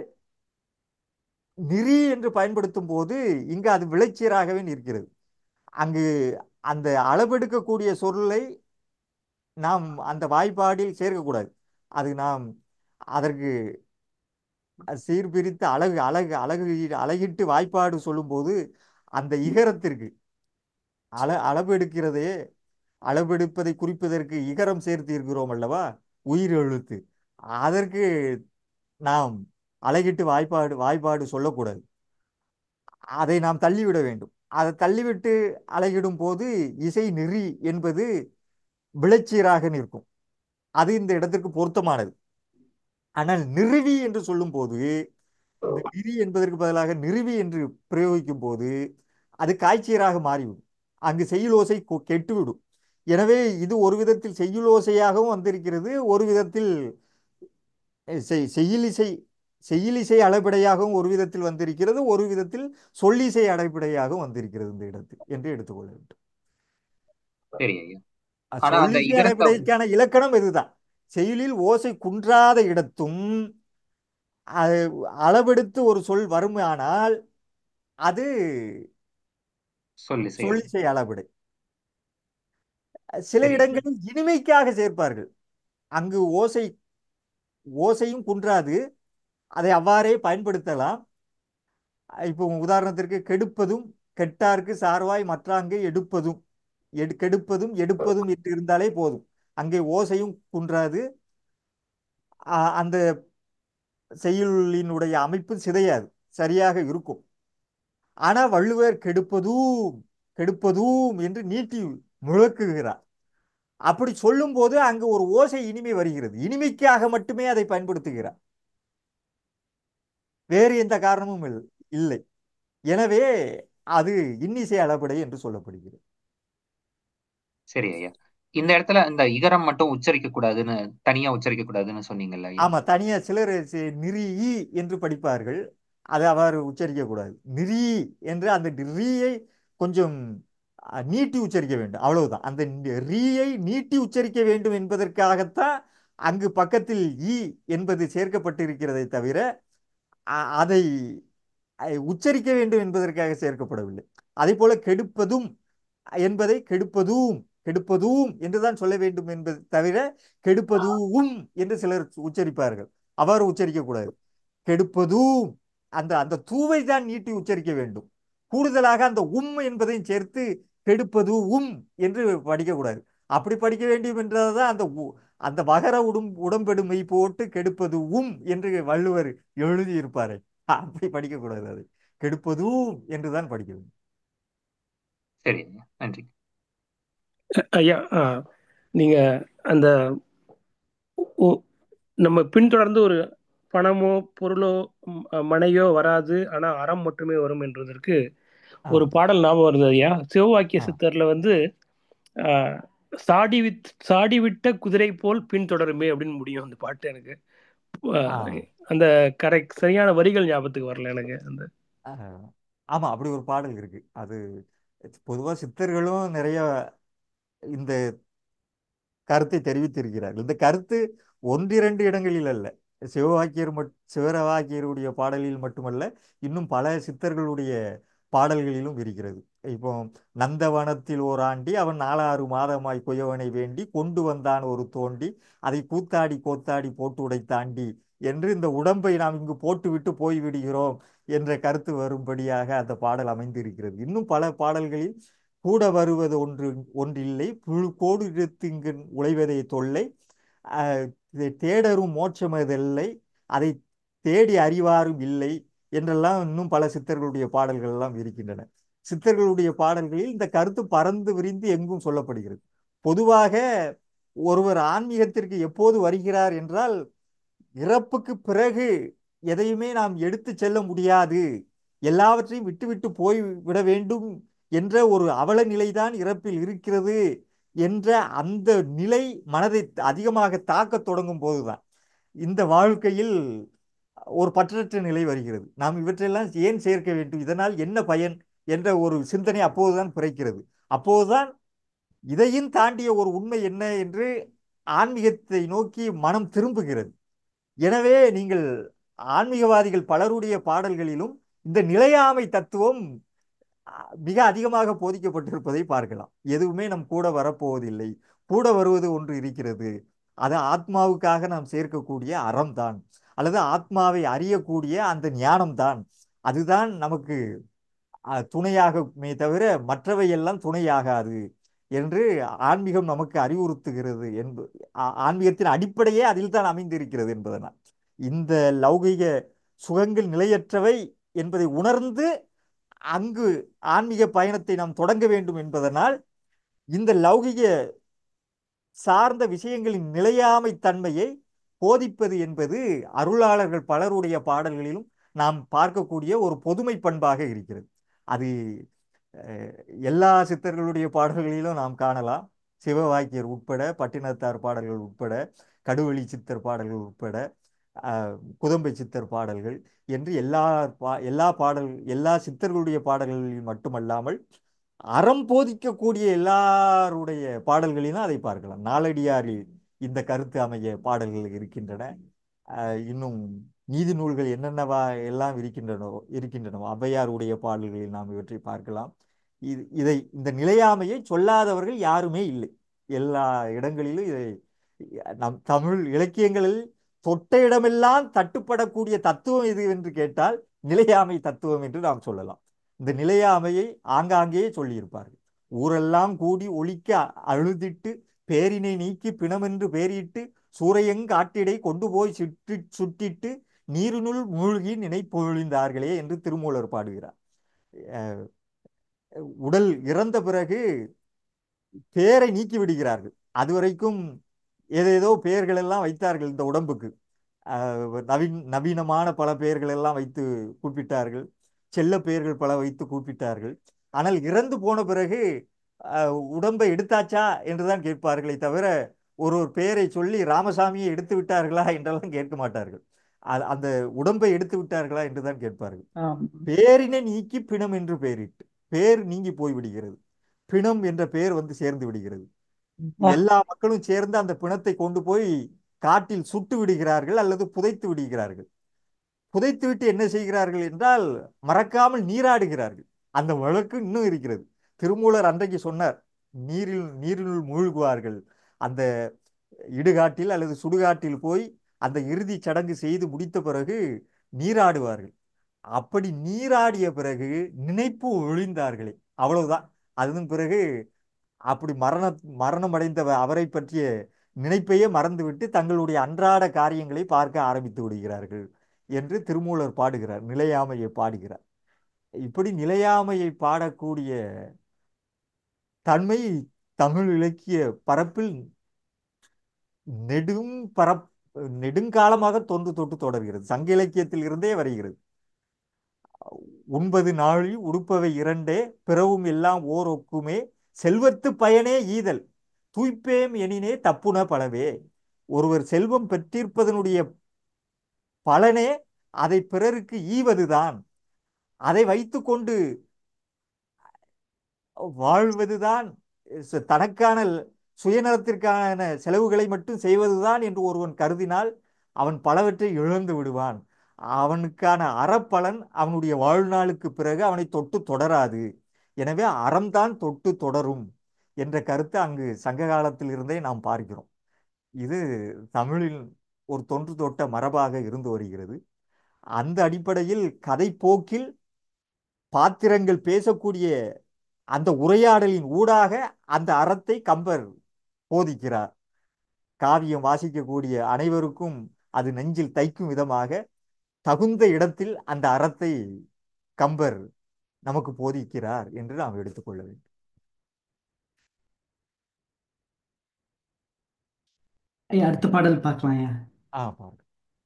நிறி என்று பயன்படுத்தும் போது இங்கு அது விளைச்சீராகவே நிற்கிறது அங்கு அந்த அளவெடுக்கக்கூடிய சொல்லை நாம் அந்த வாய்ப்பாடில் சேர்க்கக்கூடாது அது நாம் அதற்கு சீர்பிரித்து அழகு அழகு அழகு அழகிட்டு வாய்ப்பாடு சொல்லும்போது அந்த இகரத்திற்கு அள அளவெடுக்கிறதே அளவெடுப்பதை குறிப்பதற்கு இகரம் சேர்த்து இருக்கிறோம் அல்லவா உயிர் எழுத்து அதற்கு நாம் அழகிட்டு வாய்ப்பாடு வாய்ப்பாடு சொல்லக்கூடாது அதை நாம் தள்ளிவிட வேண்டும் அதை தள்ளிவிட்டு அழகிடும் போது இசை நெறி என்பது விளைச்சீராக நிற்கும் அது இந்த இடத்திற்கு பொருத்தமானது ஆனால் நிறுவி என்று சொல்லும்போது இந்த நிறி என்பதற்கு பதிலாக நிறுவி என்று பிரயோகிக்கும் போது அது காய்ச்சீராக மாறிவிடும் அங்கு செய்யுளோசை கொ- கெட்டுவிடும் எனவே இது ஒரு விதத்தில் செய்யுளோசையாகவும் வந்திருக்கிறது ஒரு விதத்தில் அஹ், செய்- செய்யுளிசை செய்யுளிசை அளபடையாகவும் ஒரு விதத்தில் வந்திருக்கிறது ஒரு விதத்தில் சொல்லிசை அடைப்படையாகவும் வந்திருக்கிறது இந்த இடத்தில் என்று எடுத்துக்கொள்ள வேண்டும் சரி ஐயா அஹ், ஆனா அந்த சொல்லிசை இகரத்தை அடைப்படைக்கான இலக்கணம் இதுதான் செய்யுளில் ஓசை குன்றாத இடத்தும் அது அளவெடுத்து ஒரு சொல் வருமானால் அது சொல்லிசை சொல்லிசை அளபடை சில சரி ஐயா இடங்களில் இனிமைக்காக சேர்ப்பார்கள் அங்கு ஓசை ஓசையும் குன்றாது அதை அவ்வாறே பயன்படுத்தலாம் இப்போ உதாரணத்திற்கு கெடுப்பதும் கெட்டார்க்கு சார்வாய் மற்றாங்கே எடுப்பதும் எடு கெடுப்பதும் எடுப்பதும் என்று இருந்தாலே போதும் அங்கே ஓசையும் குன்றாது ஆ- அந்த செய்யுளினுடைய அமைப்பு சிதையாது சரியாக இருக்கும் ஆனா வள்ளுவர் கெடுப்பதும் கெடுப்பதும் என்று நீட்டி முழக்குகிறார் அப்படி சொல்லும்போது அங்கு ஒரு ஓசை இனிமை வருகிறது இனிமைக்காக மட்டுமே அதை பயன்படுத்துகிறார் வேறு எந்த காரணமும் இல்- இல்லை எனவே அது இன்னிசை அளபடை என்று சொல்லப்படுகிறது சரி ஐயா இந்த இடத்துல இந்த இகரம் மட்டும் உச்சரிக்க கூடாதுன்னு தனியா உச்சரிக்க கூடாதுன்னு சொன்னீங்கல்ல ஐயா ஆமா தனியா சிலர் சி- நிறி ஈ என்று படிப்பார்கள் அதை அவர் உச்சரிக்க கூடாது நிறி என்று அந்த ரீயை கொஞ்சம் அ, நீட்டி உச்சரிக்க வேண்டும் அவ்வளவுதான் அந்த நி- ரீயை நீட்டி உச்சரிக்க வேண்டும் என்பதற்காகத்தான் அங்கு பக்கத்தில் ஈ என்பது சேர்க்கப்பட்டிருக்கிறதை தவிர அ- அதை அ, உச்சரிக்க வேண்டும் என்பதற்காக சேர்க்கப்படவில்லை அதே போல கெடுப்பதும் என்பதை கெடுப்பதும் கெடுப்பதும் என்றுதான் சொல்ல வேண்டும் என்பது தவிர கெடுப்பதும் என்று சிலர் உச்சரிப்பார்கள் அவ்வாறு உச்சரிக்க கூடாது கெடுப்பதும் அந்த அந்த தூவை தான் நீட்டி உச்சரிக்க வேண்டும் கூடுதலாக அந்த உம் என்பதையும் சேர்த்து கெடுப்பது உம் என்று படிக்கக்கூடாது அப்படி படிக்க வேண்டும் என்றதான் அந்த உ- அந்த வகர உடும் உடம்பெடுமை போட்டு கெடுப்பது உம் என்று வள்ளுவர் எழுதியிருப்பாரு அப்படி படிக்கக்கூடாது அது கெடுப்பதும் என்றுதான் படிக்க வேண்டும் சரி ஐயா நன்றி ஐயா ஆ, நீங்க அந்த ஒ- நம்ம பின்தொடர்ந்து ஒரு பணமோ பொருளோ ம், மனையோ வராது ஆனா அறம் மட்டுமே வரும் என்றதற்கு ஒரு ஆமா பாடல் ஞாபகம் வருது ஐயா சிவவாக்கிய ஆ சித்தர்ல வந்து ஆ, சாடி வித் சாடி விட்ட குதிரை போல் பின்தொடருமே அப்படின்னு முடியும் அந்த பாட்டு எனக்கு ஆ, ஆ அந்த கரெக்ட் சரியான வரிகள் ஞாபகத்துக்கு வரல எனக்கு அந்த ஆ. ஆமா அப்படி ஒரு பாடல் இருக்கு அது பொதுவா சித்தர்களும் நிறைய இந்த கருத்தை தெரிவித்திருக்கிறார்கள் இந்த கருத்து ஒன்றிரண்டு இடங்களில் அல்ல சிவவாக்கியர் மட் சிவரவாக்கியருடைய பாடலில் மட்டுமல்ல இன்னும் பல சித்தர்களுடைய பாடல்களிலும் இருக்கிறது இப்போ நந்தவனத்தில் ஓராண்டி அவன் நாலாறு மாதமாய் குயவனை வேண்டி கொண்டு வந்தான் ஒரு தோண்டி அதை கூத்தாடி கோத்தாடி போட்டு உடைத்தாண்டி என்று இந்த உடம்பை நாம் இங்கு போட்டுவிட்டு போய் விடுகிறோம் என்ற கருத்து வரும்படியாக அந்த பாடல் அமைந்திருக்கிறது இன்னும் பல பாடல்களில் கூட வருவது ஒன்று ஒன்றில்லை புழு கோடு இழுத்து இங்கு உழைவதே தொல்லை ஆஹ் இதை தேடரும் மோட்சமதல்லை அதை தேடி அறிவாரும் இல்லை என்றெல்லாம் இன்னும் பல சித்தர்களுடைய பாடல்கள் எல்லாம் இருக்கின்றன சித்தர்களுடைய பாடல்களில் இந்த கருத்து பறந்து விரிந்து எங்கும் சொல்லப்படுகிறது பொதுவாக ஒருவர் ஆன்மீகத்திற்கு எப்போது வருகிறார் என்றால் இறப்புக்கு பிறகு எதையுமே நாம் எடுத்து செல்ல முடியாது எல்லாவற்றையும் விட்டுவிட்டு போய் விட வேண்டும் என்ற ஒரு அவல நிலைதான் இறப்பில் இருக்கிறது என்ற அந்த நிலை மனதை அதிகமாக தாக்கத் தொடங்கும் போதுதான் இந்த வாழ்க்கையில் ஒரு பற்றற்ற நிலை வருகிறது நாம் இவற்றையெல்லாம் ஏன் சேர்க்க வேண்டும் இதனால் என்ன பயன் என்ற ஒரு சிந்தனை அப்போதுதான் பிறக்கிறது அப்போதுதான் இதையும் தாண்டிய ஒரு உண்மை என்ன என்று ஆன்மீகத்தை நோக்கி மனம் திரும்புகிறது எனவே நீங்கள் ஆன்மீகவாதிகள் பலருடைய பாடல்களிலும் இந்த நிலையாமை தத்துவம் அஹ், மிக அதிகமாக போதிக்கப்பட்டிருப்பதை பார்க்கலாம் எதுவுமே நம் கூட வரப்போவதில்லை கூட வருவது ஒன்று இருக்கிறது அது ஆத்மாவுக்காக நாம் சேர்க்கக்கூடிய அறம்தான் அல்லது ஆத்மாவை அறியக்கூடிய அந்த ஞானம்தான் அதுதான் நமக்கு அஹ், துணையாகுமே தவிர மற்றவை எல்லாம் துணையாகாது என்று ஆன்மீகம் நமக்கு அறிவுறுத்துகிறது என்பது ஆ- ஆன்மீகத்தின் அடிப்படையே அதில் தான் அமைந்திருக்கிறது என்பதனால் இந்த லௌகிக சுகங்கள் நிலையற்றவை என்பதை உணர்ந்து அங்கு ஆன்மீக பயணத்தை நாம் தொடங்க வேண்டும் என்பதனால் இந்த லௌகிக சார்ந்த விஷயங்களின் நிலையாமை தன்மையை போதிப்பது என்பது அருளாளர்கள் பலருடைய பாடல்களிலும் நாம் பார்க்கக்கூடிய ஒரு பொதுமை பண்பாக இருக்கிறது அது அஹ், எல்லா சித்தர்களுடைய பாடல்களிலும் நாம் காணலாம் சிவவாக்கியர் உட்பட பட்டினத்தார் பாடல்கள் உட்பட கடுவெளி சித்தர் பாடல்கள் உட்பட அஹ், குதம்பை சித்தர் பாடல்கள் என்று எல்லா பா எல்லா பாடல் எல்லா சித்தர்களுடைய பாடல்களில் மட்டுமல்லாமல் அறம் போதிக்கக்கூடிய எல்லாருடைய பாடல்களிலும் அதை பார்க்கலாம் நாலடியாரில் இந்த கருத்து அமைய பாடல்கள் இருக்கின்றன அஹ் இன்னும் நீதி நூல்கள் என்னென்னவா எல்லாம் இருக்கின்றனோ இருக்கின்றனவோ ஔவையாருடைய பாடல்களில் நாம் இவற்றை பார்க்கலாம் இது இதை இந்த நிலையாமையை சொல்லாதவர்கள் யாருமே இல்லை எல்லா இடங்களிலும் இதை நம் தமிழ் இலக்கியங்களில் தொட்ட இடமெல்லாம் தட்டுப்படக்கூடிய தத்துவம் எது என்று கேட்டால் நிலையாமை தத்துவம் என்று நாம் சொல்லலாம் இந்த நிலையாமையை ஆங்காங்கே சொல்லியிருப்பார்கள் ஊரெல்லாம் கூடி ஒழிக்க அழுதிட்டு பேரினை நீக்கி பிணமென்று பேரிட்டு சூரையங்காட்டிடை கொண்டு போய் சுற்றி சுட்டிட்டு நீரினுள் மூழ்கி நினைப்பொழிந்தார்களே என்று திருமூலர் பாடுகிறார் அஹ் உடல் இறந்த பிறகு பேரை நீக்கி விடுகிறார்கள் அதுவரைக்கும் ஏதேதோ பெயர்கள் எல்லாம் வைத்தார்கள் இந்த உடம்புக்கு அஹ் நவீன் நவீனமான பல பெயர்கள் எல்லாம் வைத்து கூப்பிட்டார்கள் செல்ல பெயர்கள் பல வைத்து கூப்பிட்டார்கள் ஆனால் இறந்து போன பிறகு அஹ், உடம்பை எடுத்தாச்சா என்றுதான் கேட்பார்களே தவிர ஒரு ஒரு பெயரை சொல்லி ராமசாமியை எடுத்து விட்டார்களா என்றெல்லாம் கேட்க மாட்டார்கள் அ- அந்த உடம்பை எடுத்து விட்டார்களா என்றுதான் கேட்பார்கள் ஆம். பேரினை நீக்கி பிணம் என்று பெயரிட்டு பேர் நீங்கி போய் விடுகிறது பிணம் என்ற பெயர் வந்து சேர்ந்து விடுகிறது எல்லா மக்களும் சேர்ந்து அந்த பிணத்தை கொண்டு போய் காட்டில் சுட்டு விடுகிறார்கள் அல்லது புதைத்து விடுகிறார்கள் புதைத்து விட்டு என்ன செய்கிறார்கள் என்றால் மறக்காமல் நீராடுகிறார்கள் அந்த வழக்கு இன்னும் இருக்கிறது திருமூலர் அன்றைக்கு சொன்னார் நீரில் நீரினுள் மூழ்குவார்கள் அந்த இடுகாட்டில் அல்லது சுடுகாட்டில் போய் அந்த இறுதி சடங்கு செய்து முடித்த பிறகு நீராடுவார்கள் அப்படி நீராடிய பிறகு நினைப்பு ஒழிந்தார்களே அவ்வளவுதான் அதன் பிறகு அப்படி மரண மரணம் அடைந்த அவரை பற்றிய நினைப்பையே மறந்துவிட்டு தங்களுடைய அன்றாட காரியங்களை பார்க்க ஆரம்பித்து விடுகிறார்கள் என்று திருமூலர் பாடுகிறார் நிலையாமையை பாடுகிறார் இப்படி நிலையாமையை பாடக்கூடிய தன்மை தமிழ் இலக்கிய பரப்பில் நெடும் பரப் நெடுங்காலமாக தொன்று தொட்டு தொடர்கிறது சங்க இலக்கியத்தில் இருந்தே வருகிறது உண்பது நாழி உடுப்பவை இரண்டே பிறவும் எல்லாம் ஓர் ஒக்குமே செல்வத்து பயனே ஈதல் தூய்ப்பேம் எனினே தப்புன பலவே ஒருவர் செல்வம் பெற்றிருப்பதனுடைய பலனே அதை பிறருக்கு ஈவதுதான் அதை வைத்துக்கொண்டு வாழ்வதுதான் ச- தனக்கான சுயநலத்திற்கான செலவுகளை மட்டும் செய்வதுதான் என்று ஒருவன் கருதினால் அவன் பலவற்றை இழந்து விடுவான் அவனுக்கான அறப்பலன் அவனுடைய வாழ்நாளுக்கு பிறகு அவனை தொட்டு தொடராது எனவே அறம்தான் தொட்டு தொடரும் என்ற கருத்து அங்கு சங்க காலத்தில் இருந்தே நாம் பார்க்கிறோம் இது தமிழில் ஒரு தொன்று தொட்ட மரபாக இருந்து வருகிறது அந்த அடிப்படையில் கதை போக்கில் பாத்திரங்கள் பேசக்கூடிய அந்த உரையாடலின் ஊடாக அந்த அறத்தை கம்பர் போதிக்கிறார் காவியம் வாசிக்கக்கூடிய அனைவருக்கும் அது நெஞ்சில் தைக்கும் விதமாக தகுந்த இடத்தில் அந்த அறத்தை கம்பர் நமக்கு போதிக்கிறார் என்று நாம் எடுத்துக்கொள்ள வேண்டும் ஐயா அடுத்த பாடல் பார்க்கலாம் ஐயா ஆ பாருங்க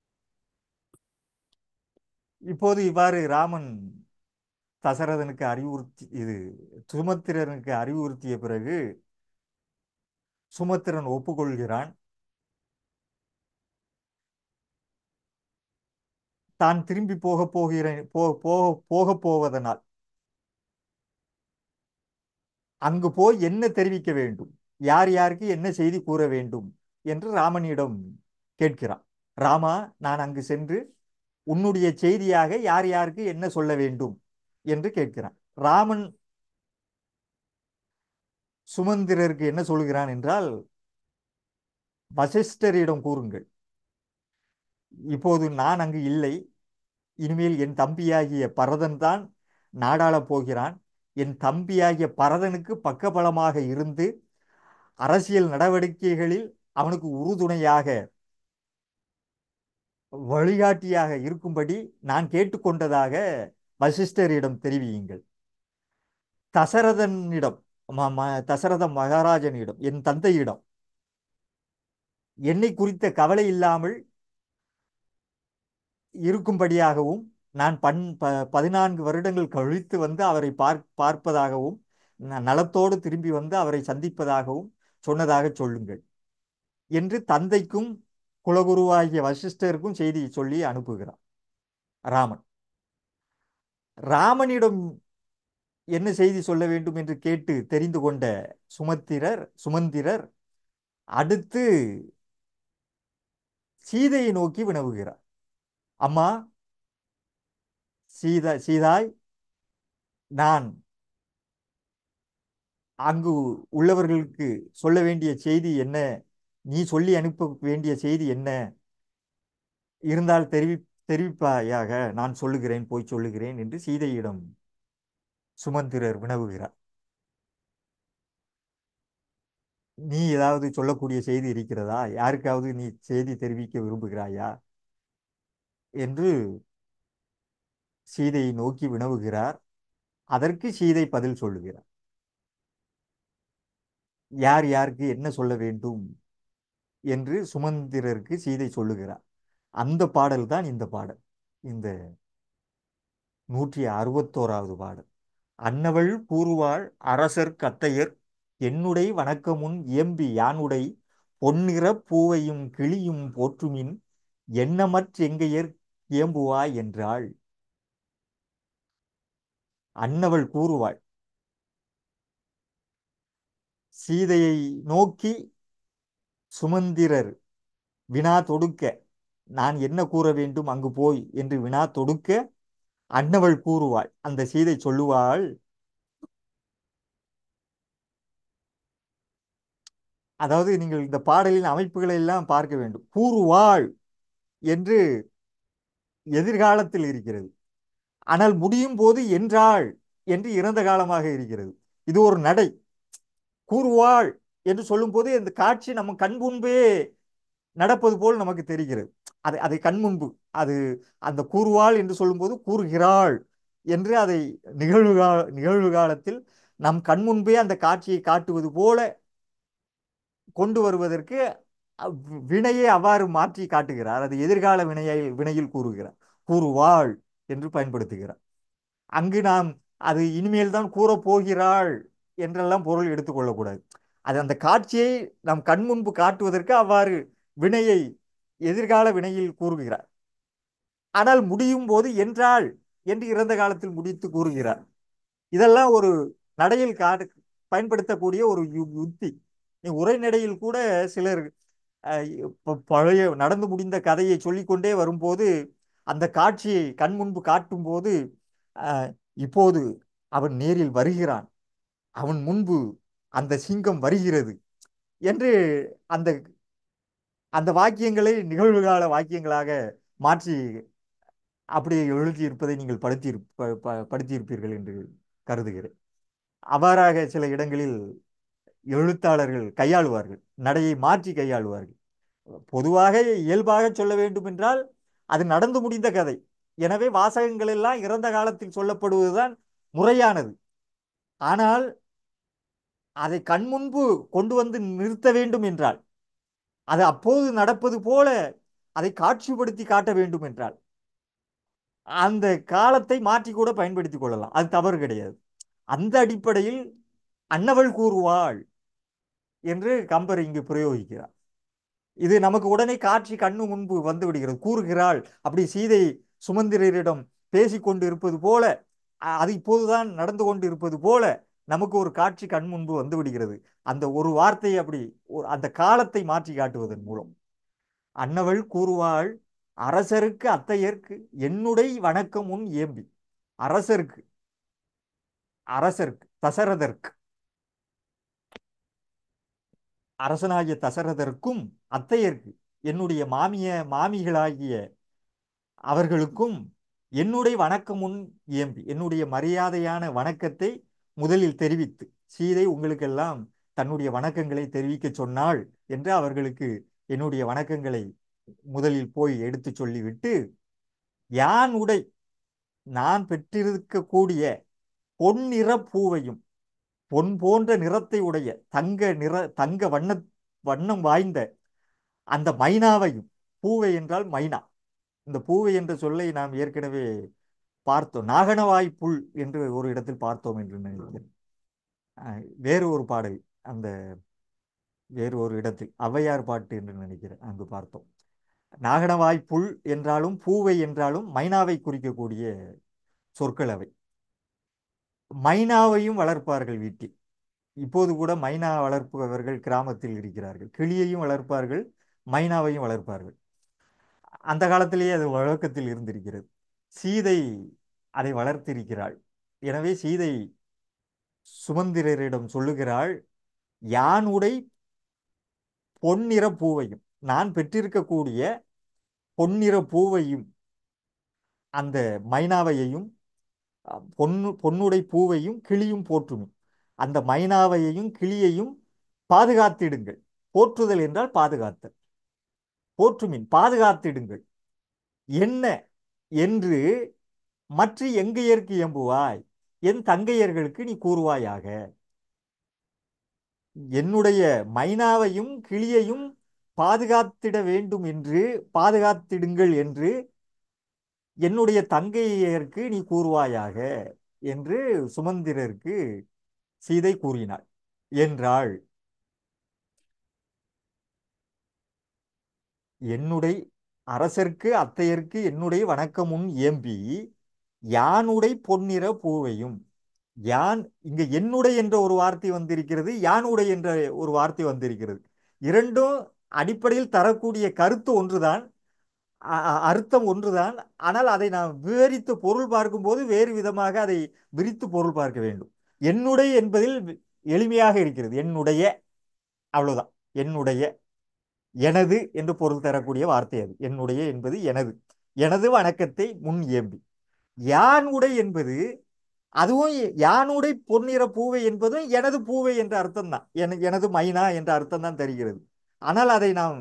இப்போது இவ்வாறு ராமன் தசரதனுக்கு அறிவுறுத்தி இது சுமத்திரனுக்கு அறிவுறுத்திய பிறகு சுமத்திரன் ஒப்புக்கொள்கிறான் தான் திரும்பி போக போகிறேன் போ போக போக போவதனால் அங்கு போய் என்ன தெரிவிக்க வேண்டும் யார் யாருக்கு என்ன செய்தி கூற வேண்டும் என்று ராமனிடம் கேட்கிறான் ராமா நான் அங்கு சென்று உன்னுடைய செய்தியாக யார் யாருக்கு என்ன சொல்ல வேண்டும் என்று கேட்கிறான் ராமன் சுமந்திரருக்கு என்ன சொல்கிறான் என்றால் வசிஷ்டரிடம் கூறுங்கள் இப்போது நான் அங்கு இல்லை இனிமேல் என் தம்பியாகிய பரதன் தான் நாடாளப் போகிறான் என் தம்பியாகிய பரதனுக்கு பக்கபலமாக இருந்து அரசியல் நடவடிக்கைகளில் அவனுக்கு உறுதுணையாக வழிகாட்டியாக இருக்கும்படி நான் கேட்டுக்கொண்டதாக வசிஷ்டரிடம் தெரிவியுங்கள் தசரதனிடம் ம- ம- தசரத மகாராஜனிடம் என் தந்தையிடம் என்னை குறித்த கவலை இல்லாமல் இருக்கும்படியாகவும் நான் பன் ப பதினான்கு வருடங்கள் கழித்து வந்து அவரை பார் பார்ப்பதாகவும் ந- நலத்தோடு திரும்பி வந்து அவரை சந்திப்பதாகவும் சொன்னதாக சொல்லுங்கள் என்று தந்தைக்கும் குலகுருவாகிய வசிஷ்டருக்கும் செய்தி சொல்லி அனுப்புகிறார் ராமன் ராமனிடம் என்ன செய்தி சொல்ல வேண்டும் என்று கேட்டு தெரிந்து கொண்ட சுமத்திரர் சுமந்திரர் அடுத்து சீதையை நோக்கி வினவுகிறார் அம்மா சீதா சீதாய் நான் அங்கு உள்ளவர்களுக்கு சொல்ல வேண்டிய செய்தி என்ன நீ சொல்லி அனுப்ப வேண்டிய செய்தி என்ன இருந்தால் தெரிவி தெரிவிப்பாயாக நான் சொல்லுகிறேன் போய் சொல்லுகிறேன் என்று சீதையிடம் சுமந்திரர் வினவுகிறார் நீ ஏதாவது சொல்லக்கூடிய செய்தி இருக்கிறதா யாருக்காவது நீ செய்தி தெரிவிக்க விரும்புகிறாயா என்று சீதையை நோக்கி வினவுகிறார் அதற்கு சீதை பதில் சொல்லுகிறார் யார் யாருக்கு என்ன சொல்ல வேண்டும் என்று சுமந்திரருக்கு சீதை சொல்லுகிறார் அந்த பாடல் தான் இந்த பாடல் இந்த நூற்றி அறுபத்தோராவது பாடல் அன்னவள் கூறுவாள் அரசர் கத்தையர் என்னுடை வணக்கமுன் இயம்பி யானுடை பொன்னிற பூவையும் கிளியும் போற்றுமின் எண்ணமற்றெங்கையர் இயம்புவாய் என்றாள் அன்னவள் கூறுவாள் சீதையை நோக்கி சுமந்திரர் வினா தொடுக்க நான் என்ன கூற வேண்டும் அங்கு போய் என்று வினா தொடுக்க அன்னவள் கூறுவாள் அந்த சீதை சொல்லுவாள் அதாவது நீங்கள் இந்த பாடலின் அமைப்புகளை எல்லாம் பார்க்க வேண்டும் கூறுவாள் என்று எதிர்காலத்தில் இருக்கிறது ஆனால் முடியும் போது என்றாள் என்று இறந்த காலமாக இருக்கிறது இது ஒரு நடை கூறுவாள் என்று சொல்லும்போது இந்த காட்சி நம்ம கண் முன்பே நடப்பது போல் நமக்கு தெரிகிறது அதை அதை கண் முன்பு அது அந்த கூறுவாள் என்று சொல்லும்போது கூறுகிறாள் என்று அதை நிகழ்வு கா நிகழ்வு காலத்தில் நம் கண் முன்பே அந்த காட்சியை காட்டுவது போல கொண்டு வருவதற்கு அவ்- வினையை அவ்வாறு மாற்றி காட்டுகிறார் அது எதிர்கால வினையை வினையில் கூறுகிறார் கூறுவாள் என்று பயன்படுத்துகிறார் அங்கு நாம் அது இனிமேல் தான் கூறப் போகிறாள் என்றெல்லாம் பொருள் எடுத்துக்கொள்ளக்கூடாது அது அந்த காட்சியை நாம் கண் முன்பு காட்டுவதற்கு அவ்வாறு வினையை எதிர்கால வினையில் கூறுகிறார் ஆனால் முடியும் போது என்றாள் என்று இறந்த காலத்தில் முடித்து கூறுகிறார் இதெல்லாம் ஒரு நடையில் காட்டு பயன்படுத்தக்கூடிய ஒரு யு- யுக்தி உரைநடையில் கூட சிலர் அஹ், ப- பழைய நடந்து முடிந்த கதையை சொல்லிக்கொண்டே வரும்போது அந்த காட்சியை கண் முன்பு காட்டும்போது அஹ், இப்போது அவன் நேரில் வருகிறான் அவன் முன்பு அந்த சிங்கம் வருகிறது என்று அந்த அந்த வாக்கியங்களை நிகழ்வுகால வாக்கியங்களாக மாற்றி அப்படி எழுதியிருப்பதை நீங்கள் படுத்தி படுத்தியிருப்பீர்கள் என்று கருதுகிறேன் அவ்வாறாக சில இடங்களில் எழுத்தாளர்கள் கையாளுவார்கள் நடையை மாற்றி கையாளுவார்கள் பொதுவாக இயல்பாக சொல்ல வேண்டும் என்றால் அது நடந்து முடிந்த கதை எனவே வாசகங்கள் எல்லாம் இறந்த காலத்தில் சொல்லப்படுவதுதான் முறையானது ஆனால் அதை கண் முன்பு கொண்டு வந்து நிறுத்த வேண்டும் என்றால் அது அப்போது நடப்பது போல அதை காட்சிப்படுத்தி காட்ட வேண்டும் என்றால் அந்த காலத்தை மாற்றி கூட பயன்படுத்திக் கொள்ளலாம் அது தவறு கிடையாது அந்த அடிப்படையில் அன்னவள் கூறுவாள் என்று கம்பர் இங்கு பிரயோகிக்கிறார் இது நமக்கு உடனே காட்சி கண்ணு முன்பு வந்து விடுகிறது கூறுகிறாள் அப்படி சீதை சுமந்திரரிடம் பேசிக்கொண்டு இருப்பது போல அ- அது இப்போதுதான் நடந்து கொண்டு இருப்பது போல நமக்கு ஒரு காட்சி கண் முன்பு வந்து விடுகிறது அந்த ஒரு வார்த்தை அப்படி ஒரு- அந்த காலத்தை மாற்றி காட்டுவதன் மூலம் அன்னவள் கூறுவாள் அரசருக்கு அத்தையர்க்கு என்னுடை வணக்கம் உன் ஏம்பி அரசருக்கு அரசருக்கு தசரதற்கு அரசனாகிய தசரதற்கும் அத்தையர்க்கு என்னுடைய மாமிய மாமிகளாகிய அவர்களுக்கும் என்னுடைய வணக்கம் முன் ஏம்பி என்னுடைய மரியாதையான வணக்கத்தை முதலில் தெரிவித்து சீதை உங்களுக்கெல்லாம் தன்னுடைய வணக்கங்களை தெரிவிக்க சொன்னாள் என்று அவர்களுக்கு என்னுடைய வணக்கங்களை முதலில் போய் எடுத்துச் சொல்லிவிட்டு யான் உடை நான் பெற்றிருக்கக்கூடிய பொன்னிற பூவையும் பொன் போன்ற நிறத்தை உடைய தங்க நிற தங்க வண்ண வண்ணம் வாய்ந்த அந்த மைனாவையும் பூவை என்றால் மைனா இந்த பூவை என்ற சொல்லை நாம் ஏற்கனவே பார்த்தோம் நாகனவாய் புல் என்று ஒரு இடத்தில் பார்த்தோம் என்று நினைக்கிறேன் அஹ் வேறு ஒரு பாடல் அந்த வேறு ஒரு இடத்தில் ஔவையார் பாட்டு என்று நினைக்கிறேன் அங்கு பார்த்தோம் நாகனவாய் புல் என்றாலும் பூவை என்றாலும் மைனாவை குறிக்கக்கூடிய சொற்கள் அவை மைனாவையும் வளர்ப்பார்கள் வீட்டில் இப்போது கூட மைனா வளர்ப்பவர்கள் கிராமத்தில் இருக்கிறார்கள் கிளியையும் வளர்ப்பார்கள் மைனாவையும் வளர்ப்பார்கள் அந்த காலத்திலேயே அது வழக்கத்தில் இருந்திருக்கிறது சீதை அதை வளர்த்திருக்கிறாள் எனவே சீதை சுமந்திரரிடம் சொல்லுகிறாள் யான் உடை பொன்னிற பூவையும் நான் பெற்றிருக்கக்கூடிய பொன்னிற பூவையும் அந்த மைனாவையையும் அஹ், பொன்னு பொன்னுடை பூவையும் கிளியும் போற்றுமே அந்த மைனாவையையும் கிளியையும் பாதுகாத்திடுங்கள் போற்றுதல் என்றால் பாதுகாத்தல் போற்றுமின் பாதுகாத்திடுங்கள் என்ன என்று மற்ற எங்கையர்க்கு எம்புவாய் என் தங்கையர்களுக்கு நீ கூறுவாயாக என்னுடைய மைனாவையும் கிளியையும் பாதுகாத்திட வேண்டும் என்று பாதுகாத்திடுங்கள் என்று என்னுடைய தங்கையருக்கு நீ கூறுவாயாக என்று சுமந்திரருக்கு சீதை கூறினாள் என்றாள் என்னுடைய அரசர்க்கு அத்தையர்க்கு என்னுடைய வணக்கமுன் ஏம்பி யானுடை பொன்னிற பூவையும் யான் இங்க என்னுடைய என்ற ஒரு வார்த்தை வந்திருக்கிறது யானுடைய என்ற ஒரு வார்த்தை வந்திருக்கிறது இரண்டும் அடிப்படையில் தரக்கூடிய கருத்து ஒன்றுதான் அ- அ- அர்த்தம் ஒன்றுதான் ஆனால் அதை நாம் விவரித்து பொருள் பார்க்கும்போது வேறு விதமாக அதை விரித்து பொருள் பார்க்க வேண்டும் என்னுடைய என்பதில் வி- எளிமையாக இருக்கிறது என்னுடைய அவ்வளவுதான் என்னுடைய எனது என்று பொருள் தரக்கூடிய வார்த்தை அது என்னுடைய என்பது எனது எனது வணக்கத்தை முன் ஏம்பி யான் உடை என்பது அதுவும் எ- யானுடை பொன்னிற பூவை என்பதும் எனது பூவை என்ற அர்த்தம் தான் எனது மைனா என்ற அர்த்தம் தான் தருகிறது ஆனால் அதை நாம்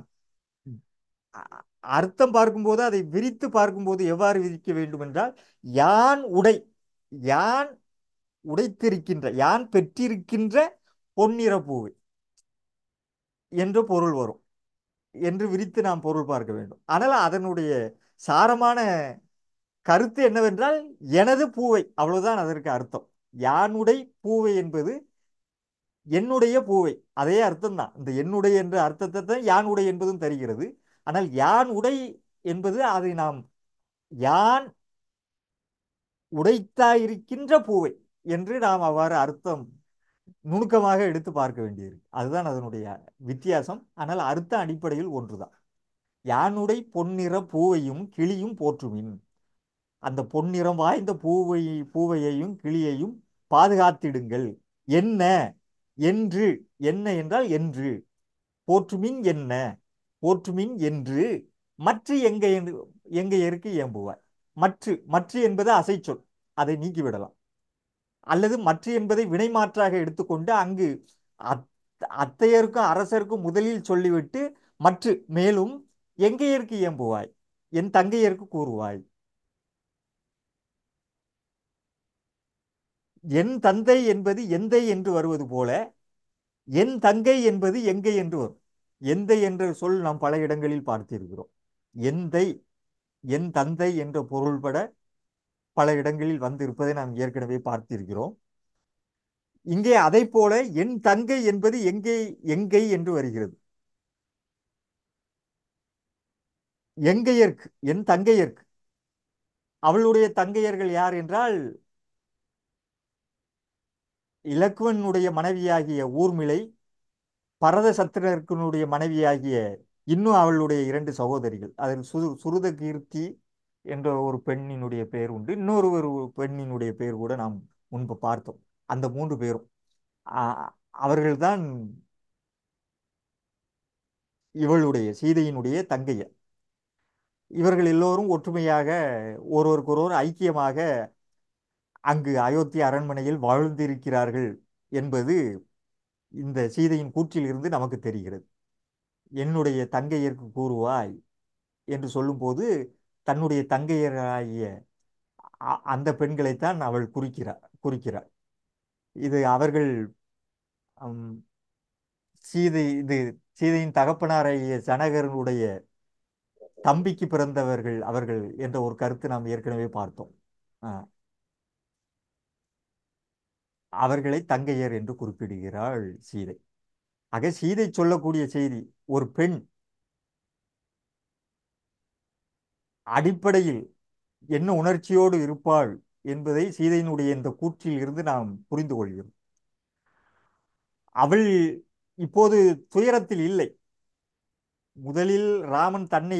அ- அர்த்தம் பார்க்கும்போது அதை விரித்து பார்க்கும்போது எவ்வாறு விரிக்க வேண்டும் என்றால் யான் உடை யான் உடைத்திருக்கின்ற யான் பெற்றிருக்கின்ற பொன்னிற பூவை என்று பொருள் வரும் என்று விரித்து நாம் பொருள் பார்க்க வேண்டும் ஆனால் அதனுடைய சாரமான கருத்து என்னவென்றால் எனது பூவை அவ்வளவுதான் அதற்கு அர்த்தம் யானுடை பூவை என்பது என்னுடைய பூவை அதே அர்த்தம் தான் இந்த என்னுடைய என்ற அர்த்தத்தை தான் யானுடை என்பதும் தருகிறது ஆனால் யான் உடை என்பது அதை நாம் யான் உடைத்தாயிருக்கின்ற பூவை என்று நாம் அவ்வாறு அர்த்தம் நுணுக்கமாக எடுத்து பார்க்க வேண்டியிருக்கு அதுதான் அதனுடைய வித்தியாசம் ஆனால் அர்த்த அடிப்படையில் ஒன்றுதான் யானுடை பொன்னிற பூவையும் கிளியும் போற்றுமின் அந்த பொன்னிறம் வாய்ந்த பூவை பூவையையும் கிளியையும் பாதுகாத்திடுங்கள் என்ன என்று என்ன என்றால் என்று போற்றுமின் என்ன போற்றுமின் என்று மற்ற எங்க எங்கையருக்கு ஏம்புவாய் மற்ற மற்ற என்பது அசைச்சொல் அதை நீக்கிவிடலாம் அல்லது மற்ற என்பதை வினைமாற்றாக எடுத்துக்கொண்டு அங்கு அத் அத்தையருக்கும் அரசருக்கும் முதலில் சொல்லிவிட்டு மற்ற மேலும் எங்கையருக்கு ஏம்புவாய் என் தங்கையருக்கு கூறுவாய் என் தந்தை என்பது எந்தை என்று வருவது போல என் தங்கை என்பது எங்கை என்று வரும் எந்தை என்ற சொல் நாம் பல இடங்களில் பார்த்திருக்கிறோம் எந்தை என் தந்தை என்ற பொருள்பட பல இடங்களில் வந்திருப்பதை நாம் ஏற்கனவே பார்த்திருக்கிறோம் இங்கே அதை போல என் தங்கை என்பது எங்கே எங்கை என்று வருகிறது எங்கையர்க்கு என் தங்கையர்க்கு அவளுடைய தங்கையர்கள் யார் என்றால் இலக்குவனுடைய மனைவியாகிய ஊர்மிளை பரத சத்திரர்க்கனுடைய மனைவியாகிய இன்னும் அவளுடைய இரண்டு சகோதரிகள் அதில் சுரு சுருத கீர்த்தி என்ற ஒரு பெண்ணினுடைய பெயர் உண்டு இன்னொரு ஒரு பெண்ணினுடைய பெயர் கூட நாம் முன்பு பார்த்தோம் அந்த மூன்று பேரும் ஆ- அவர்கள்தான் இவளுடைய சீதையினுடைய தங்கையர் இவர்கள் எல்லோரும் ஒற்றுமையாக ஒருவருக்கொருவர் ஐக்கியமாக அங்கு அயோத்தி அரண்மனையில் வாழ்ந்திருக்கிறார்கள் என்பது இந்த சீதையின் கூற்றில் இருந்து நமக்கு தெரிகிறது என்னுடைய தங்கையருக்கு கூறுவாய் என்று சொல்லும்போது தன்னுடைய தங்கையராகிய அ- அந்த பெண்களைத்தான் அவள் குறிக்கிறார் குறிக்கிறாள் இது அவர்கள் ஹம், சீதை இது சீதையின் தகப்பனாராகிய ஜனகரனுடைய தம்பிக்கு பிறந்தவர்கள் அவர்கள் என்ற ஒரு கருத்து நாம் ஏற்கனவே பார்த்தோம் ஆ, அவர்களை தங்கையர் என்று குறிப்பிடுகிறாள் சீதை ஆக சீதை சொல்லக்கூடிய செய்தி ஒரு பெண் அடிப்படையில் என்ன உணர்ச்சியோடு இருப்பாள் என்பதை சீதையினுடைய இந்த கூற்றில் இருந்து நாம் புரிந்து கொள்கிறோம் அவள் இப்போது துயரத்தில் இல்லை முதலில் ராமன் தன்னை